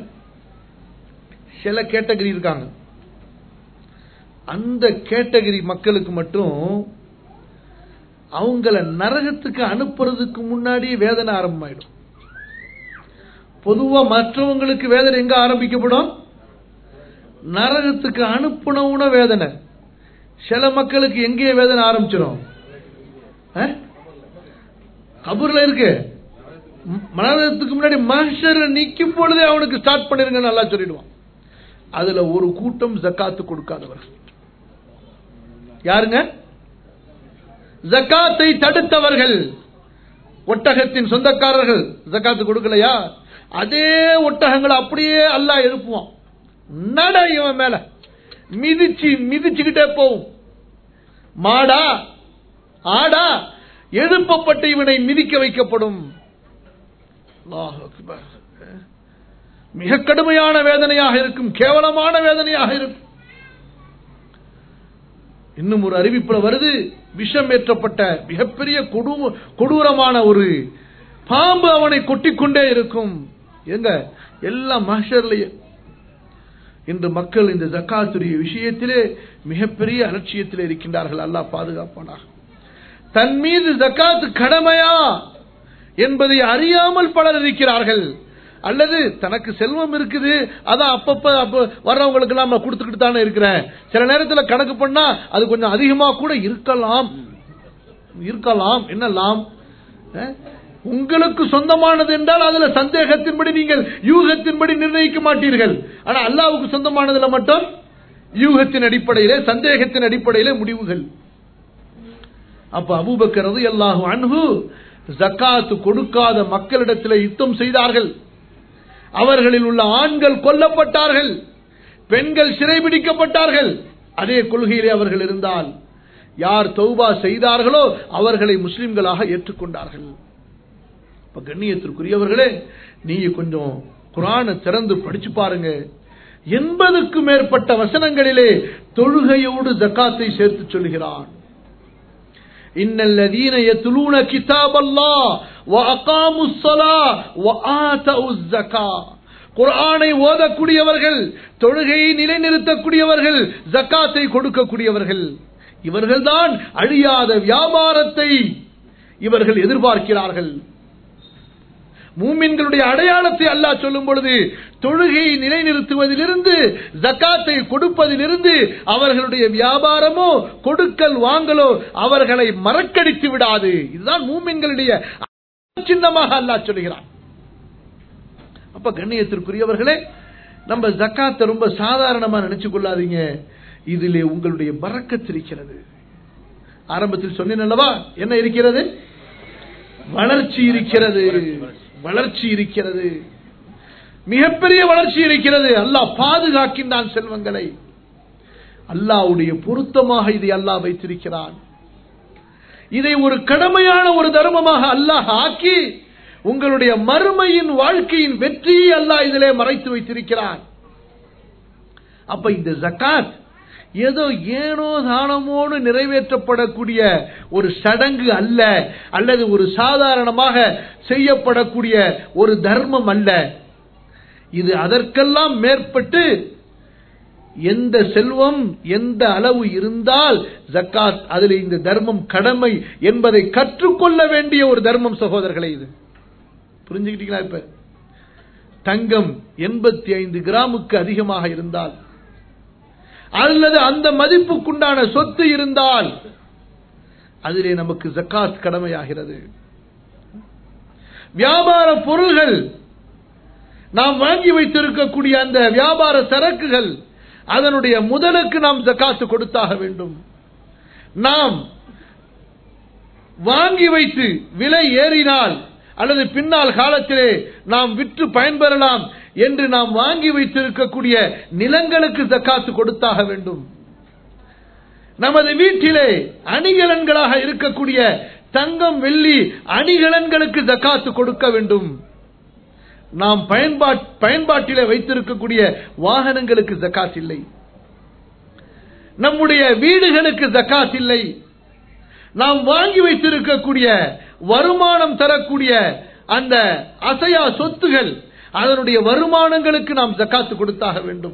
சில கேட்டகரி இருக்காங்க அந்த கேட்டகரி மக்களுக்கு மட்டும் அவங்கள நரகத்துக்கு அனுப்புறதுக்கு முன்னாடி வேதனை ஆரம்பமாயிடும் பொதுவா மற்றவங்களுக்கு வேதனை எங்க ஆரம்பிக்கப்படும் நரகத்துக்கு அனுப்புனவுன வேதனை சில மக்களுக்கு எங்கே வேதனை ஆரம்பிச்சிடும் கபூர்ல இருக்கு மரணத்துக்கு முன்னாடி மனுஷர் நிக்கும் பொழுதே அவனுக்கு ஸ்டார்ட் பண்ணிருங்க நல்லா சொல்லிடுவான் அதுல ஒரு கூட்டம் ஜக்காத்து கொடுக்காதவர்கள் யாருங்க ஜக்காத்தை தடுத்தவர்கள் ஒட்டகத்தின் சொந்தக்காரர்கள் ஜக்காத்து கொடுக்கலையா அதே ஒட்டகங்களை அப்படியே அல்லாஹ் எழுப்புவான் நட இவன் மேல மிதிச்சு மிதிச்சுக்கிட்டே போகும் மாடா ஆடா எழுப்பப்பட்டு இவனை மிதிக்க வைக்கப்படும் அல்லாஹ் அக்பர். மிக கடுமையான வேதனையாக இருக்கும் கேவலமான வேதனையாக இருக்கும் இன்னும் ஒரு அறிவிப்புல வருது விஷம் ஏற்றப்பட்ட மிகப்பெரிய கொடு- கொடூரமான ஒரு பாம்பு அவனை கொட்டிக்கொண்டே இருக்கும் எங்க எல்லாம் மஹ்ஷர்லயே இன்று மக்கள் இந்த ஜக்காத்துடைய விஷயத்திலே மிகப்பெரிய அலட்சியத்தில் இருக்கின்றார்கள் அல்லாஹ் பாதுகாப்பானாக தன் மீது ஜக்காத்து கடமையா என்பதை அறியாமல் பலர் இருக்கிறார்கள் அல்லது தனக்கு செல்வம் இருக்குது அதான் அப்பப்ப அப்ப வர்றவங்களுக்கு எல்லாம் நான் கொடுத்துக்கிட்டு தானே இருக்கிறேன் சில நேரத்தில் கணக்கு பண்ணா அது கொஞ்சம் அதிகமா கூட இருக்கலாம் இருக்கலாம் என்னலாம் அஹ்? உங்களுக்கு சொந்தமானது என்றால் அதுல சந்தேகத்தின்படி நீங்கள் யூகத்தின்படி நிர்ணயிக்க மாட்டீர்கள் ஆனா அல்லாவுக்கு சொந்தமானதுல மட்டும் யூகத்தின் அடிப்படையிலே சந்தேகத்தின் அடிப்படையிலே முடிவுகள் அப்ப அபூபக்கர் ரலியல்லாஹு அன்ஹு ஜக்காத்து கொடுக்காத மக்களிடத்தில் யுத்தம் செய்தார்கள் அவர்களில் உள்ள ஆண்கள் கொல்லப்பட்டார்கள் பெண்கள் சிறைபிடிக்கப்பட்டார்கள் அதே கொள்கையிலே அவர்கள் இருந்தால் யார் தௌபா செய்தார்களோ அவர்களை முஸ்லிம்களாக ஏற்றுக்கொண்டார்கள் இப்ப கண்ணியத்திற்குரியவர்களே நீங்க கொஞ்சம் குரானை திறந்து படிச்சு பாருங்க எண்பதுக்கும் மேற்பட்ட வசனங்களிலே தொழுகையோடு ஜக்காத்தை சேர்த்து சொல்கிறான் إن الذين يتلون كتاب الله وأقاموا الصلاة وآتوا الزكاة குர்ஆனை ஓதக்கூடியவர்கள் தொழுகையை நிலைநிறுத்தக்கூடியவர்கள் ஜக்காத்தை கொடுக்கக்கூடியவர்கள் இவர்கள்தான் அழியாத வியாபாரத்தை இவர்கள் எதிர்பார்க்கிறார்கள் மூமின்களுடைய அடையாளத்தை அல்லாஹ் சொல்லும் பொழுது தொழுகையை நிலைநிறுத்துவதிலிருந்து ஜக்காத்தை கொடுப்பதிலிருந்து அவர்களுடைய வியாபாரமோ கொடுக்கல் வாங்கலோ அவர்களை மறக்கடித்து விடாது இதுதான் மூமின்களுடைய சின்னமாக அல்லாஹ் சொல்கிறான் அப்ப கண்ணியத்திற்குரியவர்களே நம்ம ஜக்காத்தை ரொம்ப சாதாரணமா நினைச்சு கொள்ளாதீங்க இதிலே உங்களுடைய பறக்கத்து இருக்கிறது ஆரம்பத்தில் சொன்னேன் அல்லவா என்ன இருக்கிறது வளர்ச்சி இருக்கிறது வளர்ச்சி இருக்கிறது மிகப்பெரிய வளர்ச்சி இருக்கிறது அல்லாஹ் பாதுகாக்கின்றான் செல்வங்களை அல்லாஹ்வுடைய பொருத்தமாக இதை அல்லாஹ் வைத்திருக்கிறான் இதை ஒரு கடமையான ஒரு தர்மமாக அல்லாஹ் ஆக்கி உங்களுடைய மறுமையின் வாழ்க்கையின் வெற்றியை அல்லாஹ் இதிலே மறைத்து வைத்திருக்கிறான் அப்ப இந்த ஜக்காத் ஏதோ ஏனோ தானமோடு நிறைவேற்றப்படக்கூடிய ஒரு சடங்கு அல்ல அல்லது ஒரு சாதாரணமாக செய்யப்படக்கூடிய ஒரு தர்மம் அல்ல இது அதற்கெல்லாம் மேற்பட்டு எந்த செல்வம் எந்த அளவு இருந்தால் ஜக்காத் அதில் இந்த தர்மம் கடமை என்பதை கற்றுக்கொள்ள வேண்டிய ஒரு தர்மம் சகோதரர்களே இது புரிஞ்சுக்கிட்டீங்களா இப்ப தங்கம் எண்பத்தி ஐந்து கிராமுக்கு அதிகமாக இருந்தால் அல்லது அந்த மதிப்புக்குண்டான சொத்து இருந்தால் அதிலே நமக்கு ஜக்காத் கடமையாகிறது வியாபார பொருள்கள் நாம் வாங்கி வைத்திருக்கக்கூடிய அந்த வியாபார சரக்குகள் அதனுடைய முதலுக்கு நாம் ஜக்காத்து கொடுத்தாக வேண்டும் நாம் வாங்கி வைத்து விலை ஏறினால் அல்லது பின்னால் காலத்திலே நாம் விற்று பயன்பெறலாம் என்று நாம் வாங்கி வைத்திருக்கக்கூடிய நிலங்களுக்கு ஜக்காத்து கொடுத்தாக வேண்டும் நமது வீட்டிலே அணிகலன்களாக இருக்கக்கூடிய தங்கம் வெள்ளி அணிகலன்களுக்கு ஜக்காத்து கொடுக்க வேண்டும் நாம் பயன்பாட் பயன்பாட்டிலே வைத்திருக்கக்கூடிய வாகனங்களுக்கு ஜக்காத் இல்லை நம்முடைய வீடுகளுக்கு ஜக்காத் இல்லை நாம் வாங்கி வைத்திருக்கக்கூடிய வருமானம் தரக்கூடிய அந்த அசையா சொத்துகள் அதனுடைய வருமானங்களுக்கு நாம் ஜக்காத்து கொடுத்தாக வேண்டும்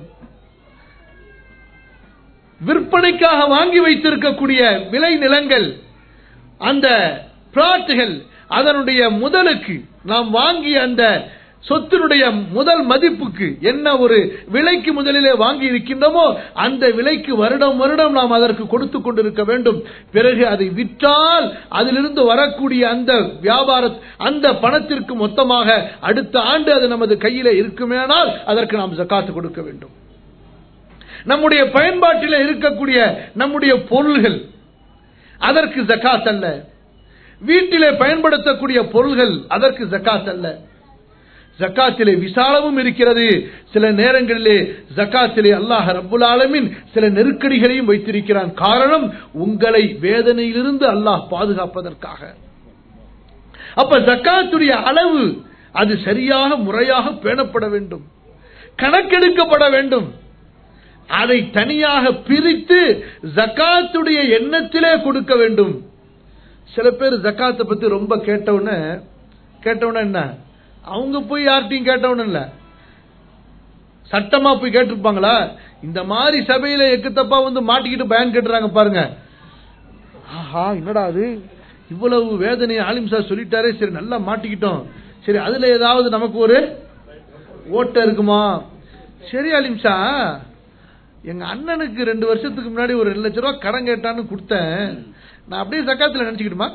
விற்பனைக்காக வாங்கி வைத்திருக்கக்கூடிய விளை நிலங்கள் அந்த பிளாட்டுகள் அதனுடைய முதலுக்கு நாம் வாங்கிய அந்த சொத்தினுடைய முதல் மதிப்புக்கு என்ன ஒரு விலைக்கு முதலிலே வாங்கி இருக்கின்றோமோ அந்த விலைக்கு வருடம் வருடம் நாம் அதற்கு கொடுத்து கொண்டிருக்க வேண்டும் பிறகு அதை விற்றால் அதிலிருந்து வரக்கூடிய அந்த வியாபார அந்த பணத்திற்கு மொத்தமாக அடுத்த ஆண்டு அது நமது கையிலே இருக்குமேனால் அதற்கு நாம் ஜக்காத்து கொடுக்க வேண்டும் நம்முடைய பயன்பாட்டில் இருக்கக்கூடிய நம்முடைய பொருள்கள் அதற்கு ஜக்காத் அல்ல வீட்டிலே பயன்படுத்தக்கூடிய பொருள்கள் அதற்கு ஜக்காத் அல்ல ஜக்காத்திலே விசாலமும் இருக்கிறது சில நேரங்களிலே ஜக்காத்திலே அல்லாஹ் ரப்புல் ஆலமீன் சில நெருக்கடிகளையும் வைத்திருக்கிறான் காரணம் உங்களை வேதனையிலிருந்து அல்லாஹ் பாதுகாப்பதற்காக அப்ப ஜக்காத்துடைய அளவு அது சரியாக முறையாக பேணப்பட வேண்டும் கணக்கெடுக்கப்பட வேண்டும் அதை தனியாக பிரித்து ஜக்காத்துடைய எண்ணத்திலே கொடுக்க வேண்டும் சில பேர் ஜக்காத்தை பத்தி ரொம்ப கேட்டவுடனே கேட்டவுடனே என்ன அவங்க போய் யார்கிட்டையும் கேட்டவுடனே இல்ல சட்டமா போய் கேட்டிருப்பாங்களா இந்த மாதிரி சபையில எக்கு தப்பா வந்து மாட்டிக்கிட்டு பயன் கேட்டுறாங்க பாருங்க ஆஹா என்னடா அது இவ்வளவு வேதனை ஆலிம் சார் சொல்லிட்டாரே சரி நல்லா மாட்டிக்கிட்டோம் சரி அதுல ஏதாவது நமக்கு ஒரு ஓட்ட இருக்குமா சரி ஆலிம் சா எங்க அண்ணனுக்கு ரெண்டு வருஷத்துக்கு முன்னாடி ஒரு ரெண்டு லட்ச ரூபா கடன் கேட்டான்னு கொடுத்தேன் நான் அப்படியே சக்காத்துல நினைச்சுக்கிட்டுமா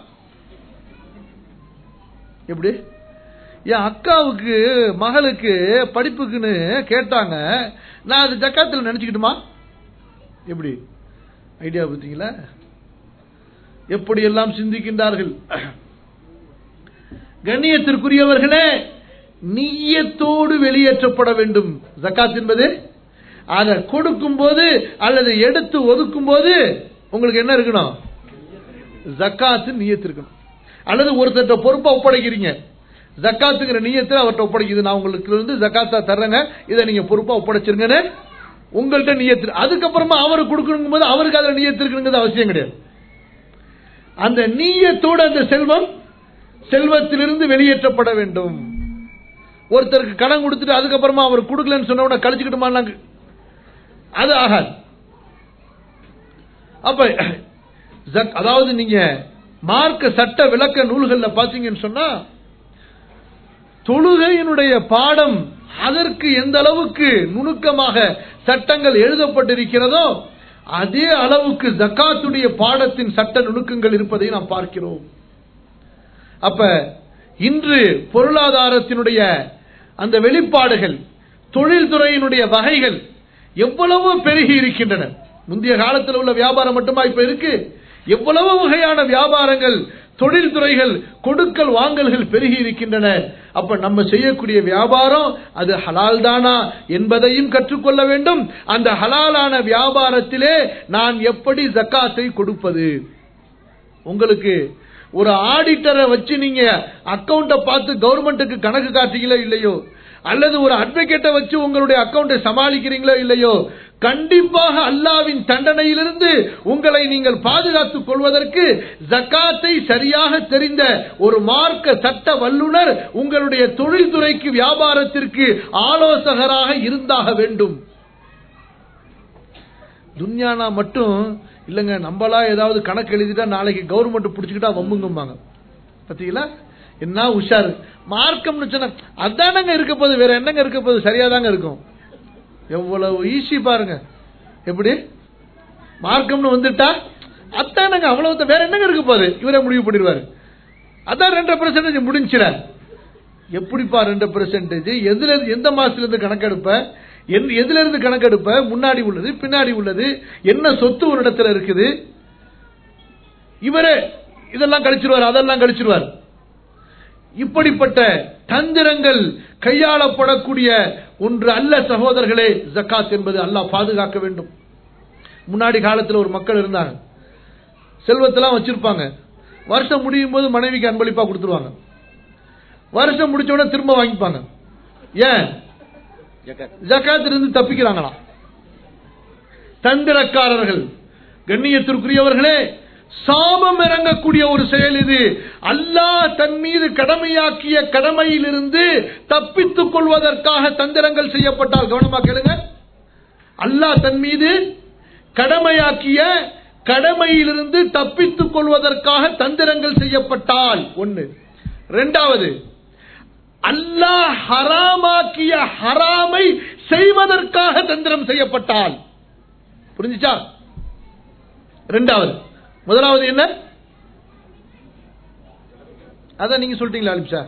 எப்படி என் அக்காவுக்கு மகளுக்கு படிப்புக்குன்னு கேட்டாங்க நான் அது ஜக்காத்துல நினைச்சுக்கிட்டுமா எப்படி ஐடியா பார்த்தீங்களா எப்படி எல்லாம் சிந்திக்கின்றார்கள் கண்ணியத்திற்குரியவர்களே நீயத்தோடு வெளியேற்றப்பட வேண்டும் ஜக்காத் என்பது அதை கொடுக்கும் போது அல்லது எடுத்து ஒதுக்கும் போது உங்களுக்கு என்ன இருக்கணும் ஜக்காத்து நீயத்து இருக்கணும் அல்லது ஒருத்தர்கிட்ட பொறுப்பா ஒப்படைக்கிறீங்க ஜக்காத்துங்கிற நீயத்தில் அவர்கிட்ட ஒப்படைக்குது நான் உங்களுக்கு இருந்து ஜக்காத்தா தர்றேங்க இதை நீங்க பொறுப்பா ஒப்படைச்சிருங்கன்னு உங்கள்கிட்ட நீயத்து அதுக்கப்புறமா அவருக்கு கொடுக்கணும் போது அவருக்கு அதில் நீயத்து இருக்கணுங்கிறது அவசியம் கிடையாது அந்த நீயத்தோடு அந்த செல்வம் செல்வத்திலிருந்து வெளியேற்றப்பட வேண்டும் ஒருத்தருக்கு கடன் கொடுத்துட்டு அதுக்கப்புறமா அவர் கொடுக்கலன்னு சொன்ன உடனே கழிச்சுக்கிட்டுமா அது ஆகாது அப்ப ஜக்- அதாவது நீங்க மார்க்க சட்ட விளக்க நூல்கள்ல பாத்தீங்கன்னு சொன்னா தொழுகையினுடைய பாடம் அதற்கு எந்த அளவுக்கு நுணுக்கமாக சட்டங்கள் எழுதப்பட்டிருக்கிறதோ அதே அளவுக்கு ஜக்காத்துடைய பாடத்தின் சட்ட நுணுக்கங்கள் இருப்பதை நாம் பார்க்கிறோம் அப்ப இன்று பொருளாதாரத்தினுடைய அந்த வெளிப்பாடுகள் தொழில்துறையினுடைய வகைகள் எவ்வளவு பெருகி இருக்கின்றன முந்தைய காலத்தில் உள்ள வியாபாரம் மட்டுமா இப்ப இருக்கு எவ்வளவு வகையான வியாபாரங்கள் தொழில்துறைகள் கொடுக்கல் வாங்கல்கள் பெருகி இருக்கின்றன அப்ப நம்ம செய்யக்கூடிய வியாபாரம் அது ஹலால் தானா என்பதையும் கற்றுக்கொள்ள வேண்டும் அந்த ஹலாலான வியாபாரத்திலே நான் எப்படி ஜக்காத்தை கொடுப்பது உங்களுக்கு ஒரு ஆடிட்டரை வச்சு நீங்க அக்கவுண்ட பார்த்து கவர்மெண்ட்டுக்கு கணக்கு காட்டுறீங்களோ இல்லையோ அல்லது ஒரு அட்வொகேட்டை வச்சு உங்களுடைய அக்கவுண்டை சமாளிக்கிறீங்களோ இல்லையோ கண்டிப்பாக அல்லாவின் தண்டனையிலிருந்து உங்களை நீங்கள் பாதுகாத்துக் கொள்வதற்கு ஜக்காத்தை சரியாக தெரிந்த ஒரு மார்க்க சட்ட வல்லுனர் உங்களுடைய தொழில்துறைக்கு வியாபாரத்திற்கு ஆலோசகராக இருந்தாக வேண்டும் துன்யானா மட்டும் இல்லைங்க நம்மளா ஏதாவது கணக்கு எழுதிட்டா நாளைக்கு கவர்மெண்ட் பிடிச்சிக்கிட்டா வம்புங்கம்பாங்க பாத்தீங்களா என்ன உஷாரு மார்க்கம்னு சொன்னா அதானங்க இருக்க போகுது வேற என்னங்க இருக்க போகுது சரியாதாங்க இருக்கும் எவ்வளவு ஈஸி பாருங்க எப்படி மார்க்கம்னு வந்துட்டா அதானங்க அவ்வளவு வேற என்னங்க இருக்க போகுது இவரே முடிவு பண்ணிடுவாரு அதான் ரெண்டரை பெர்சன்டேஜ் முடிஞ்சிட எப்படிப்பா ரெண்டு பெர்சன்டேஜ் எதுல இருந்து- எந்த மாசத்துல இருந்து கணக்கெடுப்ப எந்த- எதுல இருந்து கணக்கெடுப்ப முன்னாடி உள்ளது பின்னாடி உள்ளது என்ன சொத்து ஒரு இடத்துல இருக்குது இவரே இதெல்லாம் கழிச்சிருவார் அதெல்லாம் கழிச்சிருவார் இப்படிப்பட்ட தந்திரங்கள் கையாளப்படக்கூடிய ஒன்று அல்ல சகோதரர்களே ஜக்காத் என்பது அல்லாஹ் பாதுகாக்க வேண்டும் முன்னாடி காலத்தில் ஒரு மக்கள் இருந்தாங்க செல்வத்தெல்லாம் வச்சிருப்பாங்க வருஷம் முடியும் போது மனைவிக்கு அன்பளிப்பா கொடுத்துருவாங்க வருஷம் முடிச்ச உடனே திரும்ப வாங்கிப்பாங்க ஏன் ஜக்காத் ஜக்காத்தில் இருந்து தப்பிக்கிறாங்களாம் தந்திரக்காரர்கள் கண்ணியத்திற்குரியவர்களே சாபம் இறங்கக்கூடிய ஒரு செயல் இது அல்லாஹ் தன் மீது கடமையாக்கிய கடமையிலிருந்து தப்பித்துக் கொள்வதற்காக தந்திரங்கள் இரண்டால் கவனமா கேளுங்க அல்லாஹ் தன் மீது கடமையாக்கிய கடமையிலிருந்து தப்பித்துக் கொள்வதற்காக தந்திரங்கள் செய்யப்பட்டால் ஒன்னு இரண்டாவது அல்லாஹ் ஹராமாக்கிய ஹராமை செய்வதற்காக தந்திரம் செய்யப்பட்டால் புரிஞ்சுச்சா இரண்டாவது முதலாவது என்ன அதான் நீங்க சொல்லிட்டீங்களா அலிப்ஷா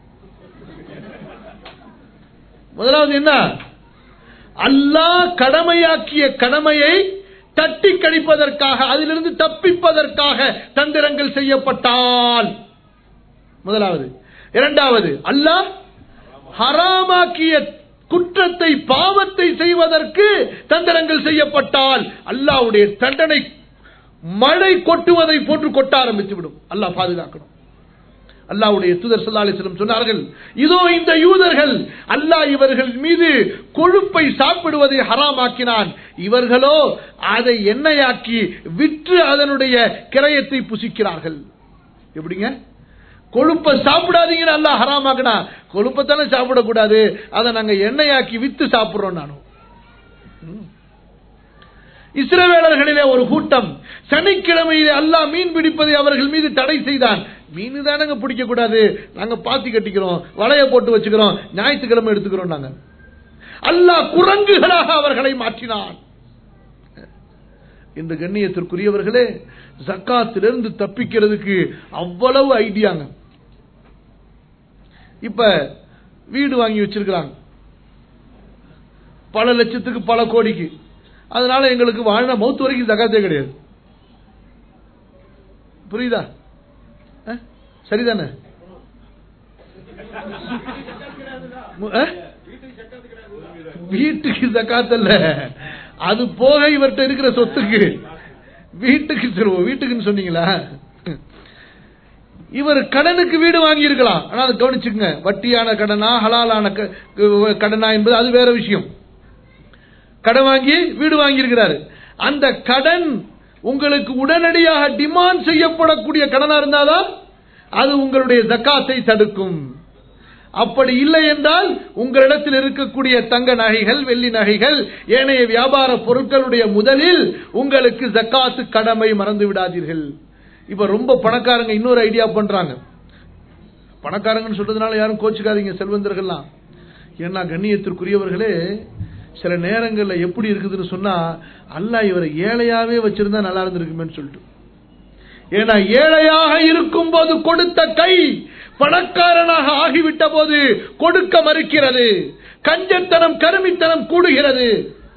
முதலாவது என்ன அல்லாஹ் கடமையாக்கிய கடமையை தட்டி கழிப்பதற்காக அதிலிருந்து தப்பிப்பதற்காக தந்திரங்கள் செய்யப்பட்டால் முதலாவது இரண்டாவது அல்லாஹ் ஹராமாக்கிய குற்றத்தை பாவத்தை செய்வதற்கு தந்திரங்கள் செய்யப்பட்டால் அல்லாஹ்வுடைய தண்டனை மழை கொட்டுவதை போன்று கொட்ட ஆரம்பித்து விடும் அல்லாஹ் பாதுகாக்கணும் அல்லாஹ்வுடைய தூதர் ஸல்லல்லாஹு அலைஹி வஸல்லம் சொன்னார்கள் இதோ இந்த யூதர்கள் அல்லாஹ் இவர்கள் மீது கொழுப்பை சாப்பிடுவதை ஹராமாக்கினான் இவர்களோ அதை எண்ணெயாக்கி விற்று அதனுடைய கிரயத்தை புசிக்கிறார்கள் எப்படிங்க கொழுப்பை சாப்பிடாதீங்கன்னு அல்லாஹ் ஹராமாக்கினா கொழுப்பத்தானே சாப்பிடக்கூடாது அதை நாங்க எண்ணெயாக்கி வித்து சாப்பிடுறோம் நானும் இஸ்ரவேலர்களிலே ஒரு கூட்டம் சனிக்கிழமையிலே அல்லாஹ் மீன் பிடிப்பதை அவர்கள் மீது தடை செய்தான் மீன் தானங்க பிடிக்க கூடாது நாங்க பாத்தி கட்டிக்கிறோம் வலைய போட்டு வச்சுக்கிறோம் ஞாயிற்றுக்கிழமை எடுத்துக்கிறோம் நாங்க அல்லாஹ் குரங்குகளாக அவர்களை மாற்றினான் இந்த கண்ணியத்திற்குரியவர்களே ஜக்காத்திலிருந்து தப்பிக்கிறதுக்கு அவ்வளவு ஐடியாங்க இப்ப வீடு வாங்கி வச்சிருக்கிறாங்க பல லட்சத்துக்கு பல கோடிக்கு அதனால எங்களுக்கு வாழ்ன மௌத்து வரைக்கும் ஜக்காத்தே கிடையாது புரியுதா அஹ்? சரிதானே மு- அஹ்? வீட்டுக்கு ஜக்காத் அல்ல அது போக இவர்கிட்ட இருக்கிற சொத்துக்கு வீட்டுக்கு சொல்லுவோம் வீட்டுக்குன்னு சொன்னீங்களா இவர் கடனுக்கு வீடு வாங்கி இருக்கலாம் ஆனா அதை கவனிச்சுக்கங்க வட்டியான கடனா ஹலாலான க- க- கடனா என்பது அது வேற விஷயம் கடன் வாங்கி வீடு வாங்கி இருக்கிறாரு அந்த கடன் உங்களுக்கு உடனடியாக டிமாண்ட் செய்யப்படக்கூடிய கடனா இருந்தாதான் அது உங்களுடைய ஜக்காத்தை தடுக்கும் அப்படி இல்லை என்றால் உங்களிடத்தில் இருக்கக்கூடிய தங்க நகைகள் வெள்ளி நகைகள் ஏனைய வியாபார பொருட்களுடைய முதலில் உங்களுக்கு ஜக்காத்து கடமை மறந்து விடாதீர்கள் இப்ப ரொம்ப பணக்காரங்க இன்னொரு ஐடியா பண்றாங்க பணக்காரங்கன்னு சொல்றதுனால யாரும் கோச்சுக்காதீங்க செல்வந்தர்கள்லாம் ஏன்னா கண்ணியத்திற்குரியவர்களே சில நேரங்கள்ல எப்படி இருக்குதுன்னு சொன்னா அல்லாஹ் இவரை ஏழையாவே வச்சிருந்தா நல்லா இருந்திருக்குமேன்னு சொல்லிட்டு ஏன்னா ஏழையாக இருக்கும் போது கொடுத்த கை பணக்காரனாக ஆகிவிட்ட போது கொடுக்க மறுக்கிறது கஞ்சத்தனம் கருமித்தனம் கூடுகிறது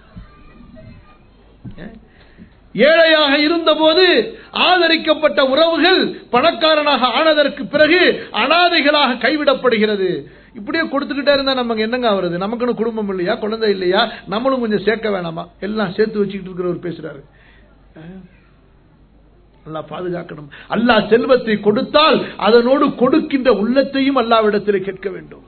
ஏழையாக இருந்தபோது ஆதரிக்கப்பட்ட உறவுகள் பணக்காரனாக ஆனதற்கு பிறகு அனாதைகளாக கைவிடப்படுகிறது இப்படியே கொடுத்துக்கிட்டே இருந்தா நமக்கு என்னங்க ஆகுறது நமக்குன்னு குடும்பம் இல்லையா குழந்தை இல்லையா நம்மளும் கொஞ்சம் சேர்க்க வேணாமா எல்லாம் சேர்த்து வச்சுக்கிட்டு இருக்கிறவர் பேசுறாரு அல்லாஹ் பாதுகாக்கணும் அல்லாஹ் செல்வத்தை கொடுத்தால் அதனோடு கொடுக்கின்ற உள்ளத்தையும் அல்லாவிடத்தில் கேட்க வேண்டும்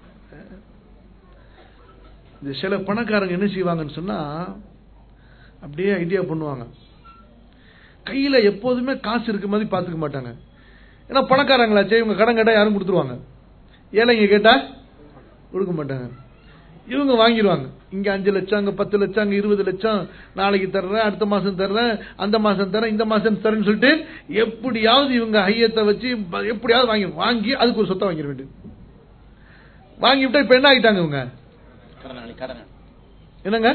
இந்த சில பணக்காரங்க என்ன செய்வாங்கன்னு சொன்னா அப்படியே ஐடியா பண்ணுவாங்க கையில எப்போதுமே காசு இருக்க மாதிரி பார்த்துக்க மாட்டாங்க ஏன்னா பணக்காரங்களாச்சே இவங்க கடன் கேட்டா யாரும் கொடுத்துருவாங்க ஏழைங்க கேட்டா கொடுக்க மாட்டாங்க இவங்க வாங்கிடுவாங்க இங்க அஞ்சு லட்சம் அங்க பத்து லட்சம் அங்க இருபது லட்சம் நாளைக்கு தர்றேன் அடுத்த மாசம் தர்றேன் அந்த மாசம் தரேன் இந்த மாசம் தரேன்னு சொல்லிட்டு எப்படியாவது இவங்க ஹையத்தை வச்சு ப- எப்படியாவது வாங்கி வாங்கி அதுக்கு ஒரு சொத்தை வாங்கிட வேண்டியது வாங்கி விட்டா இப்ப என்ன ஆகிட்டாங்க இவங்க கடனாளி கடனாளி என்னங்க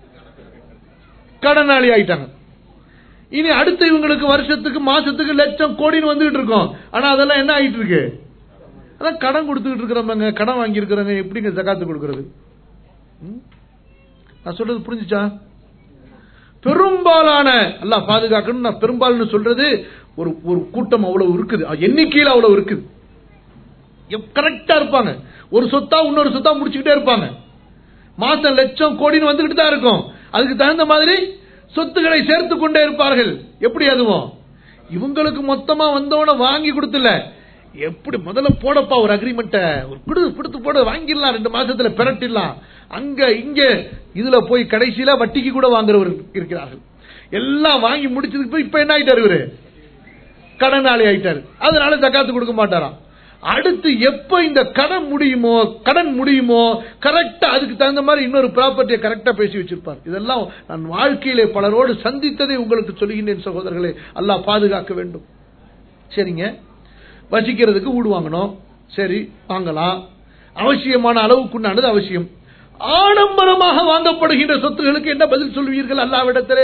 கடனாளி ஆயிட்டாங்க இனி அடுத்து இவங்களுக்கு வருஷத்துக்கு மாசத்துக்கு லட்சம் கோடின்னு வந்துகிட்டு இருக்கோம் ஆனா அதெல்லாம் என்ன ஆயிட்டு இருக்கு அதான் கடன் கொடுத்துக்கிட்டு இருக்கிறவங்க கடன் வாங்கி இருக்கிறவங்க எப்படிங்க ஜகாத்து கொடுக்கறது ம்? நான் சொல்றது புரிஞ்சுச்சா பெரும்பாலான அல்லாஹ் பாதுகாக்கணும் நான் பெரும்பாலும் சொல்றது ஒரு ஒரு கூட்டம் அவ்வளவு இருக்குது எண்ணிக்கையில் அவ்வளவு இருக்குது கரெக்டா இருப்பாங்க ஒரு சொத்தா இன்னொரு சொத்தா முடிச்சுக்கிட்டே இருப்பாங்க மாசம் லட்சம் கோடின்னு வந்துகிட்டு தான் இருக்கும் அதுக்கு தகுந்த மாதிரி சொத்துக்களை சேர்த்து கொண்டே இருப்பார்கள் எப்படி அதுவும் இவங்களுக்கு மொத்தமா வந்தவன வாங்கி கொடுத்துல எப்படி முதல்ல போடப்பா ஒரு அக்ரிமெண்ட்ட ஒரு குடு கொடுத்து போட வாங்கிடலாம் ரெண்டு மாசத்துல பிரட்டிடலாம் அங்க இங்க இதுல போய் கடைசியில வட்டிக்கு கூட வாங்குறவர் இருக்கிறார்கள் எல்லாம் வாங்கி முடிச்சதுக்கு போய் இப்ப என்ன ஆயிட்டாரு இவரு கடனாளி ஆயிட்டாரு அதனால ஜக்காத்து கொடுக்க மாட்டாராம் அடுத்து எப்ப இந்த கடன் முடியுமோ கடன் முடியுமோ கரெக்டா அதுக்கு தகுந்த மாதிரி இன்னொரு ப்ராப்பர்ட்டியை கரெக்டா பேசி வச்சிருப்பார் இதெல்லாம் நான் வாழ்க்கையிலே பலரோடு சந்தித்ததை உங்களுக்கு சொல்லுகின்றேன் சகோதரர்களே அல்லாஹ் பாதுகாக்க வேண்டும் சரிங்க வசிக்கிறதுக்கு வீடு வாங்கணும் சரி வாங்கலாம் அவசியமான அளவுக்குண்டானது அவசியம் ஆடம்பரமாக வாங்கப்படுகின்ற சொத்துகளுக்கு என்ன பதில் சொல்வீர்கள் அல்லாவிடத்திலே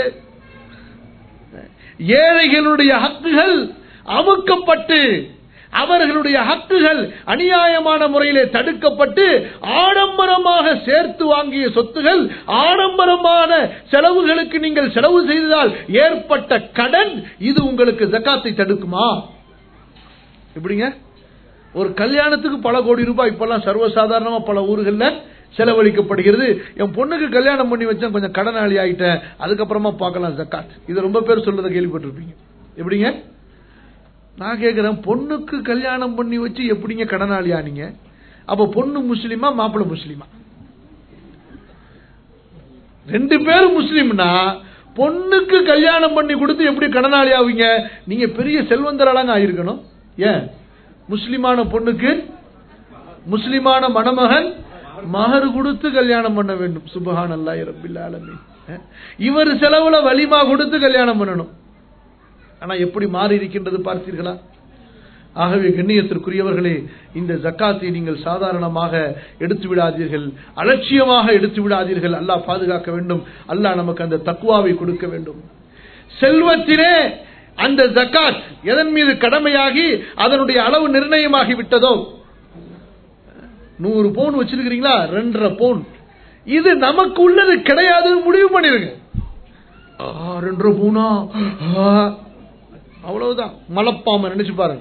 ஏழைகளுடைய ஹக்குகள் அமுக்கப்பட்டு அவர்களுடைய ஹக்குகள் அநியாயமான முறையிலே தடுக்கப்பட்டு ஆடம்பரமாக சேர்த்து வாங்கிய சொத்துகள் ஆடம்பரமான செலவுகளுக்கு நீங்கள் செலவு செய்ததால் ஏற்பட்ட கடன் இது உங்களுக்கு ஜக்காத்தை தடுக்குமா எப்படிங்க ஒரு கல்யாணத்துக்கு பல கோடி ரூபாய் இப்பெல்லாம் சர்வசாதாரணமா பல ஊர்கள்ல செலவழிக்கப்படுகிறது என் பொண்ணுக்கு கல்யாணம் பண்ணி வச்சேன் கொஞ்சம் கடனாளி ஆயிட்டேன் அதுக்கப்புறமா பார்க்கலாம் ஜக்காத் இது ரொம்ப பேர் சொல்றதை கேள்விப்பட்டிருப்பீங்க எப்படிங்க நான் கேட்கிறேன் பொண்ணுக்கு கல்யாணம் பண்ணி வச்சு எப்படிங்க கடனாளி ஆனீங்க அப்ப பொண்ணு முஸ்லிமா மாப்பிள்ளை முஸ்லிமா ரெண்டு பேரும் முஸ்லிம்னா பொண்ணுக்கு கல்யாணம் பண்ணி கொடுத்து எப்படி கடனாளி ஆவீங்க நீங்க பெரிய செல்வந்தராளாங்க ஆயிருக்கணும் ஏன் முஸ்லிமான பொண்ணுக்கு முஸ்லிமான மணமகன் மகர் கொடுத்து கல்யாணம் பண்ண வேண்டும் சுபஹான் அல்லாஹ் ரபில் ஆலமீன் இவர் செலவுல வலிமா கொடுத்து கல்யாணம் பண்ணணும் ஆனா எப்படி மாறி இருக்கின்றது பார்த்தீர்களா ஆகவே கண்ணியத்திற்குரியவர்களே இந்த ஜக்காத்தை நீங்கள் சாதாரணமாக எடுத்து விடாதீர்கள் அலட்சியமாக எடுத்து விடாதீர்கள் அல்லாஹ் பாதுகாக்க வேண்டும் அல்லாஹ் நமக்கு அந்த தக்குவாவை கொடுக்க வேண்டும் செல்வத்திலே அந்த ஜக்காத் எதன் மீது கடமையாகி அதனுடைய அளவு நிர்ணயமாகி விட்டதோ நூறு பவுன் வச்சிருக்கிறீங்களா ரெண்டரை பவுன் இது நமக்கு உள்ளது கிடையாதுன்னு முடிவு பண்ணிருங்க ஆ, ரெண்டரை பவுனா ஆ, அவ்வளவுதான் மலப்பாம நினைச்சு பாருங்க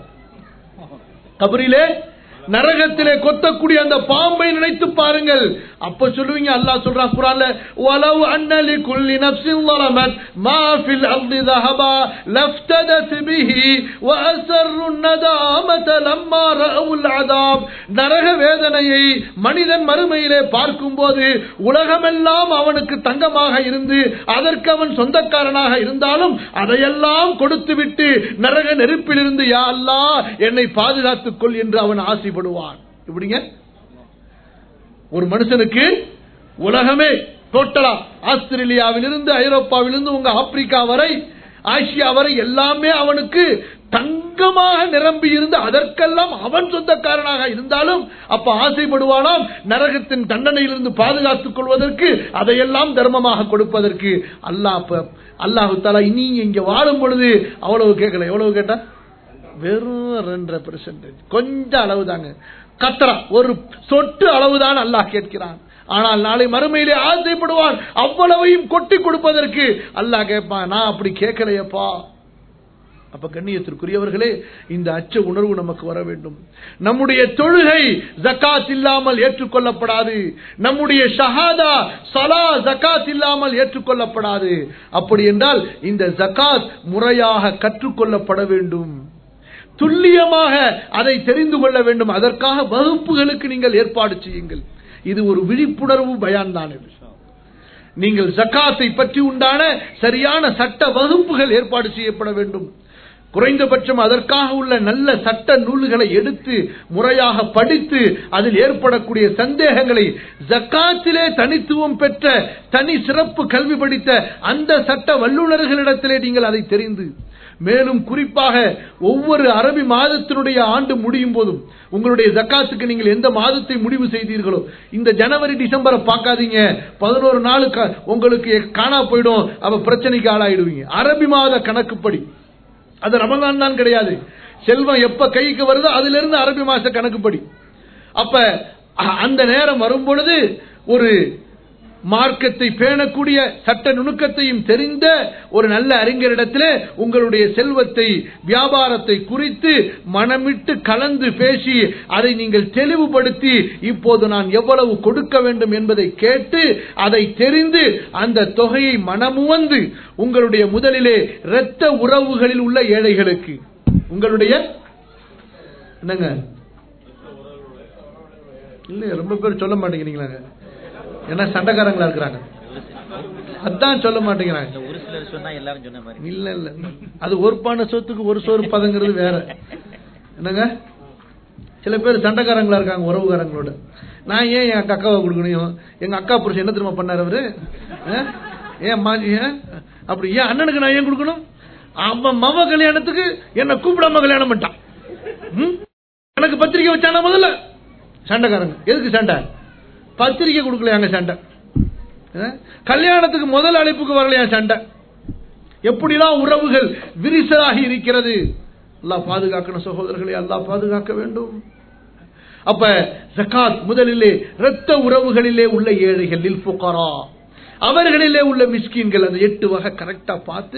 கபரிலே நரகத்திலே கொத்தக்கூடிய அந்த பாம்பை நினைத்து பாருங்கள் அப்ப சொல்லுவீங்க அல்லாஹ் சொல்றான் குரான்ல வலவ் அன்ன லிகுல்லி நஃப்ஸின் ظلمت ما في الارض ذهبا لافتدت به واسروا الندامه لما راوا العذاب நரக வேதனையை மனிதன் மறுமையிலே பார்க்கும்போது உலகமெல்லாம் அவனுக்கு தங்கமாக இருந்து அதற்கு அவன் சொந்தக்காரனாக இருந்தாலும் அதையெல்லாம் கொடுத்துவிட்டு நரக நெருப்பிலிருந்து யா அல்லாஹ் என்னை பாதுகாத்துக் கொள் என்று அவன் ஆசைப்படுவான் இப்படிங்க ஒரு மனுஷனுக்கு உலகமே டோட்டலா ஆஸ்திரேலியாவிலிருந்து ஐரோப்பாவிலிருந்து உங்க ஆப்பிரிக்கா வரை ஆசியா வரை எல்லாமே அவனுக்கு தங்கமாக நிரம்பி இருந்து அதற்கெல்லாம் அவன் சொந்தக்காரனாக இருந்தாலும் அப்ப ஆசைப்படுவானாம் நரகத்தின் தண்டனையிலிருந்து பாதுகாத்துக் கொள்வதற்கு அதையெல்லாம் தர்மமாக கொடுப்பதற்கு அல்லாஹ் அப்ப அல்லாஹு தாலா இனி இங்க வாழும் பொழுது அவ்வளவு கேட்கல எவ்வளவு கேட்டா வெறும் ரெண்டரை பெர்சன்டேஜ் கொஞ்சம் அளவு தாங்க கத்தரா ஒரு சொட்டு அளவுதான் அல்லாஹ் கேட்கிறான் ஆனால் நாளை மறுமையிலே ஆசைப்படுவான் அவ்வளவையும் கொட்டி கொடுப்பதற்கு அல்லாஹ் கேட்பான் நான் அப்படி கேட்கலையப்பா அப்ப கண்ணியத்திற்குரியவர்களே இந்த அச்ச உணர்வு நமக்கு வர வேண்டும் நம்முடைய தொழுகை ஜக்காத் இல்லாமல் ஏற்றுக்கொள்ளப்படாது நம்முடைய ஷஹாதா சலா ஜக்காத் இல்லாமல் ஏற்றுக்கொள்ளப்படாது அப்படி என்றால் இந்த ஜக்காத் முறையாக கற்றுக்கொள்ளப்பட வேண்டும் துல்லியமாக அதை தெரிந்து கொள்ள வேண்டும் அதற்காக வகுப்புகளுக்கு நீங்கள் ஏற்பாடு செய்யுங்கள் இது ஒரு விழிப்புணர்வு பயான் தான் இது நீங்கள் ஜக்காத்தை பற்றி உண்டான சரியான சட்ட வகுப்புகள் ஏற்பாடு செய்யப்பட வேண்டும் குறைந்தபட்சம் அதற்காக உள்ள நல்ல சட்ட நூல்களை எடுத்து முறையாக படித்து அதில் ஏற்படக்கூடிய சந்தேகங்களை ஜக்காத்திலே தனித்துவம் பெற்ற தனி சிறப்பு கல்வி படித்த அந்த சட்ட வல்லுநர்களிடத்திலே நீங்கள் அதை தெரிந்து மேலும் குறிப்பாக ஒவ்வொரு அரபி மாதத்தினுடைய ஆண்டு முடியும் போதும் உங்களுடைய ஜக்காத்துக்கு நீங்கள் எந்த மாதத்தை முடிவு செய்தீர்களோ இந்த ஜனவரி டிசம்பரை பார்க்காதீங்க பதினோரு நாள் க- உங்களுக்கு காணா போயிடும் அப்ப பிரச்சனைக்கு ஆளாயிடுவீங்க அரபி மாத கணக்குப்படி அது ரமதான் தான் கிடையாது செல்வம் எப்ப கைக்கு வருதோ அதுல இருந்து அரபி மாச கணக்குப்படி அப்ப அ- அந்த நேரம் வரும் பொழுது ஒரு மார்க்கத்தை பேணக்கூடிய சட்ட நுணுக்கத்தையும் தெரிந்த ஒரு நல்ல அறிஞரிடத்திலே உங்களுடைய செல்வத்தை வியாபாரத்தை குறித்து மனமிட்டு கலந்து பேசி அதை நீங்கள் தெளிவுபடுத்தி இப்போது நான் எவ்வளவு கொடுக்க வேண்டும் என்பதை கேட்டு அதை தெரிந்து அந்த தொகையை மனமுவந்து உங்களுடைய முதலிலே இரத்த உறவுகளில் உள்ள ஏழைகளுக்கு உங்களுடைய என்னங்க இல்ல ரொம்ப பேர் சொல்ல மாட்டேங்கிறீங்களாங்க ஏன்னா சண்டைக்காரங்களா இருக்கிறாங்க அதான் சொல்ல மாட்டேங்கிறாங்க இல்ல ஒரு சிலர் சொன்னா எல்லாரும் சொன்ன மாதிரி இல்ல இல்ல அது ஒரு பானை சொத்துக்கு ஒரு சோறு பதங்கிறது வேற என்னங்க சில பேர் சண்டைக்காரங்களா இருக்காங்க உறவுகாரங்களோட நான் ஏன் என் அக்கா அக்காவை கொடுக்கணும் எங்க அக்கா புருஷன் என்ன தெரியுமா பண்ணாரு அவரு அஹ்? ஏன் மா ஏன் அப்படி ஏன் அண்ணனுக்கு நான் ஏன் கொடுக்கணும் அவன் மவ கல்யாணத்துக்கு என்ன கூப்பிடாம கல்யாணம் பண்ணிட்டான் ம்? எனக்கு பத்திரிக்கை வச்சானா முதல்ல சண்டைக்காரங்க எதுக்கு சண்டை பத்திரிக்கை கொடுக்கலையாங்க சண்டை அஹ்? கல்யாணத்துக்கு முதல் அழைப்புக்கு வரலையா சண்டை எப்படிலாம் உறவுகள் விரிசலாகி இருக்கிறது அல்லாஹ் பாதுகாக்கணும் சகோதரர்களை அல்லாஹ் பாதுகாக்க வேண்டும் அப்ப ஜகாத் முதலிலே இரத்த உறவுகளிலே உள்ள ஏழைகள் லில் ஃபுகரா அவர்களிலே உள்ள மிஸ்கீன்கள் அந்த எட்டு வகை கரெக்டா பார்த்து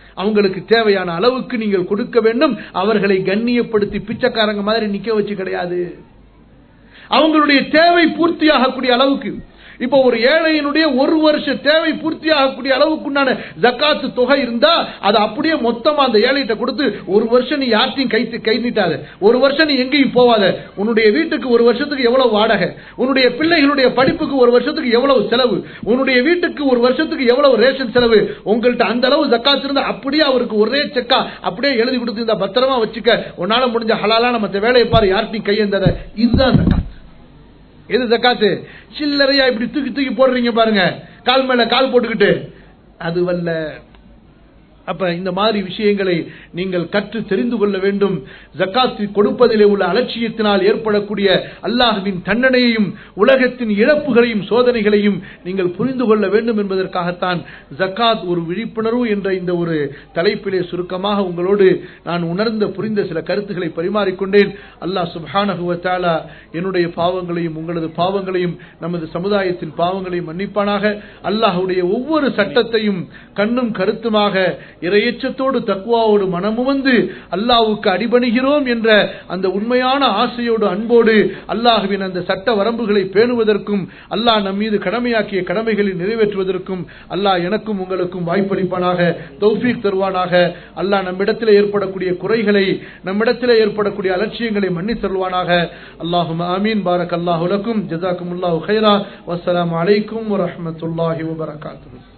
அவங்களுக்கு தேவையான அளவுக்கு நீங்கள் கொடுக்க வேண்டும் அவர்களை கண்ணியப்படுத்தி பிச்சைக்காரங்க மாதிரி நிக்க வச்சு கிடையாது அவங்களுடைய தேவை பூர்த்தியாகக்கூடிய அளவுக்கு இப்போ ஒரு ஏழையினுடைய ஒரு வருஷ தேவை பூர்த்தியாகக்கூடிய அளவுக்குண்டான ஜக்காத்து தொகை இருந்தா அதை அப்படியே மொத்தமா அந்த ஏழைகிட்ட கொடுத்து ஒரு வருஷம் நீ யார்ட்டையும் கை கை நீட்டாத ஒரு வருஷம் நீ எங்கேயும் போவாத உன்னுடைய வீட்டுக்கு ஒரு வருஷத்துக்கு எவ்வளவு வாடகை உன்னுடைய பிள்ளைகளுடைய படிப்புக்கு ஒரு வருஷத்துக்கு எவ்வளவு செலவு உன்னுடைய வீட்டுக்கு ஒரு வருஷத்துக்கு எவ்வளவு ரேஷன் செலவு உங்கள்கிட்ட அந்த அளவு ஜக்காத்து இருந்தா அப்படியே அவருக்கு ஒரே செக்கா அப்படியே எழுதி கொடுத்து இந்த பத்திரமா வச்சுக்க உன்னால முடிஞ்ச ஹலாலான மற்ற வேலையை பாரு யார்ட்டையும் கையெந்தாத இதுதான் ஜக்காத் எது ஜக்காத்து சில்லறையா இப்படி தூக்கி தூக்கி போடுறீங்க பாருங்க கால் மேல கால் போட்டுக்கிட்டு அது வல்ல அப்ப இந்த மாதிரி விஷயங்களை நீங்கள் கற்று தெரிந்து கொள்ள வேண்டும் ஜக்காத்து கொடுப்பதிலே உள்ள அலட்சியத்தினால் ஏற்படக்கூடிய அல்லாஹுவின் தண்டனையையும் உலகத்தின் இழப்புகளையும் சோதனைகளையும் நீங்கள் புரிந்து கொள்ள வேண்டும் என்பதற்காகத்தான் ஜக்காத் ஒரு விழிப்புணர்வு என்ற இந்த ஒரு தலைப்பிலே சுருக்கமாக உங்களோடு நான் உணர்ந்த புரிந்த சில கருத்துக்களை பரிமாறிக்கொண்டேன் அல்லாஹ் சுபானகுவத்தாலா என்னுடைய பாவங்களையும் உங்களது பாவங்களையும் நமது சமுதாயத்தின் பாவங்களையும் மன்னிப்பானாக அல்லாஹுடைய ஒவ்வொரு சட்டத்தையும் கண்ணும் கருத்துமாக இரையச்சத்தோடு தக்குவாவோடு மனமுவந்து அல்லாஹ்வுக்கு அடிபணிகிறோம் என்ற அந்த உண்மையான ஆசையோடு அன்போடு அல்லாஹுவின் அந்த சட்ட வரம்புகளை பேணுவதற்கும் அல்லாஹ் நம் மீது கடமையாக்கிய கடமைகளை நிறைவேற்றுவதற்கும் அல்லாஹ் எனக்கும் உங்களுக்கும் வாய்ப்பளிப்பானாக தௌஃபீக் தருவானாக அல்லாஹ் நம்மிடத்தில் ஏற்படக்கூடிய குறைகளை நம்மிடத்தில் ஏற்படக்கூடிய அலட்சியங்களை மன்னித் தருவானாக அல்லாஹும் ஆமீன் பாரக் அல்லாஹுலக்கும் ஜசாக்கும் அல்லாஹு ஹைரா வஸ்ஸலாமு அலைக்கும் வரஹ்மத்துல்லாஹி வபரகாத்துஹு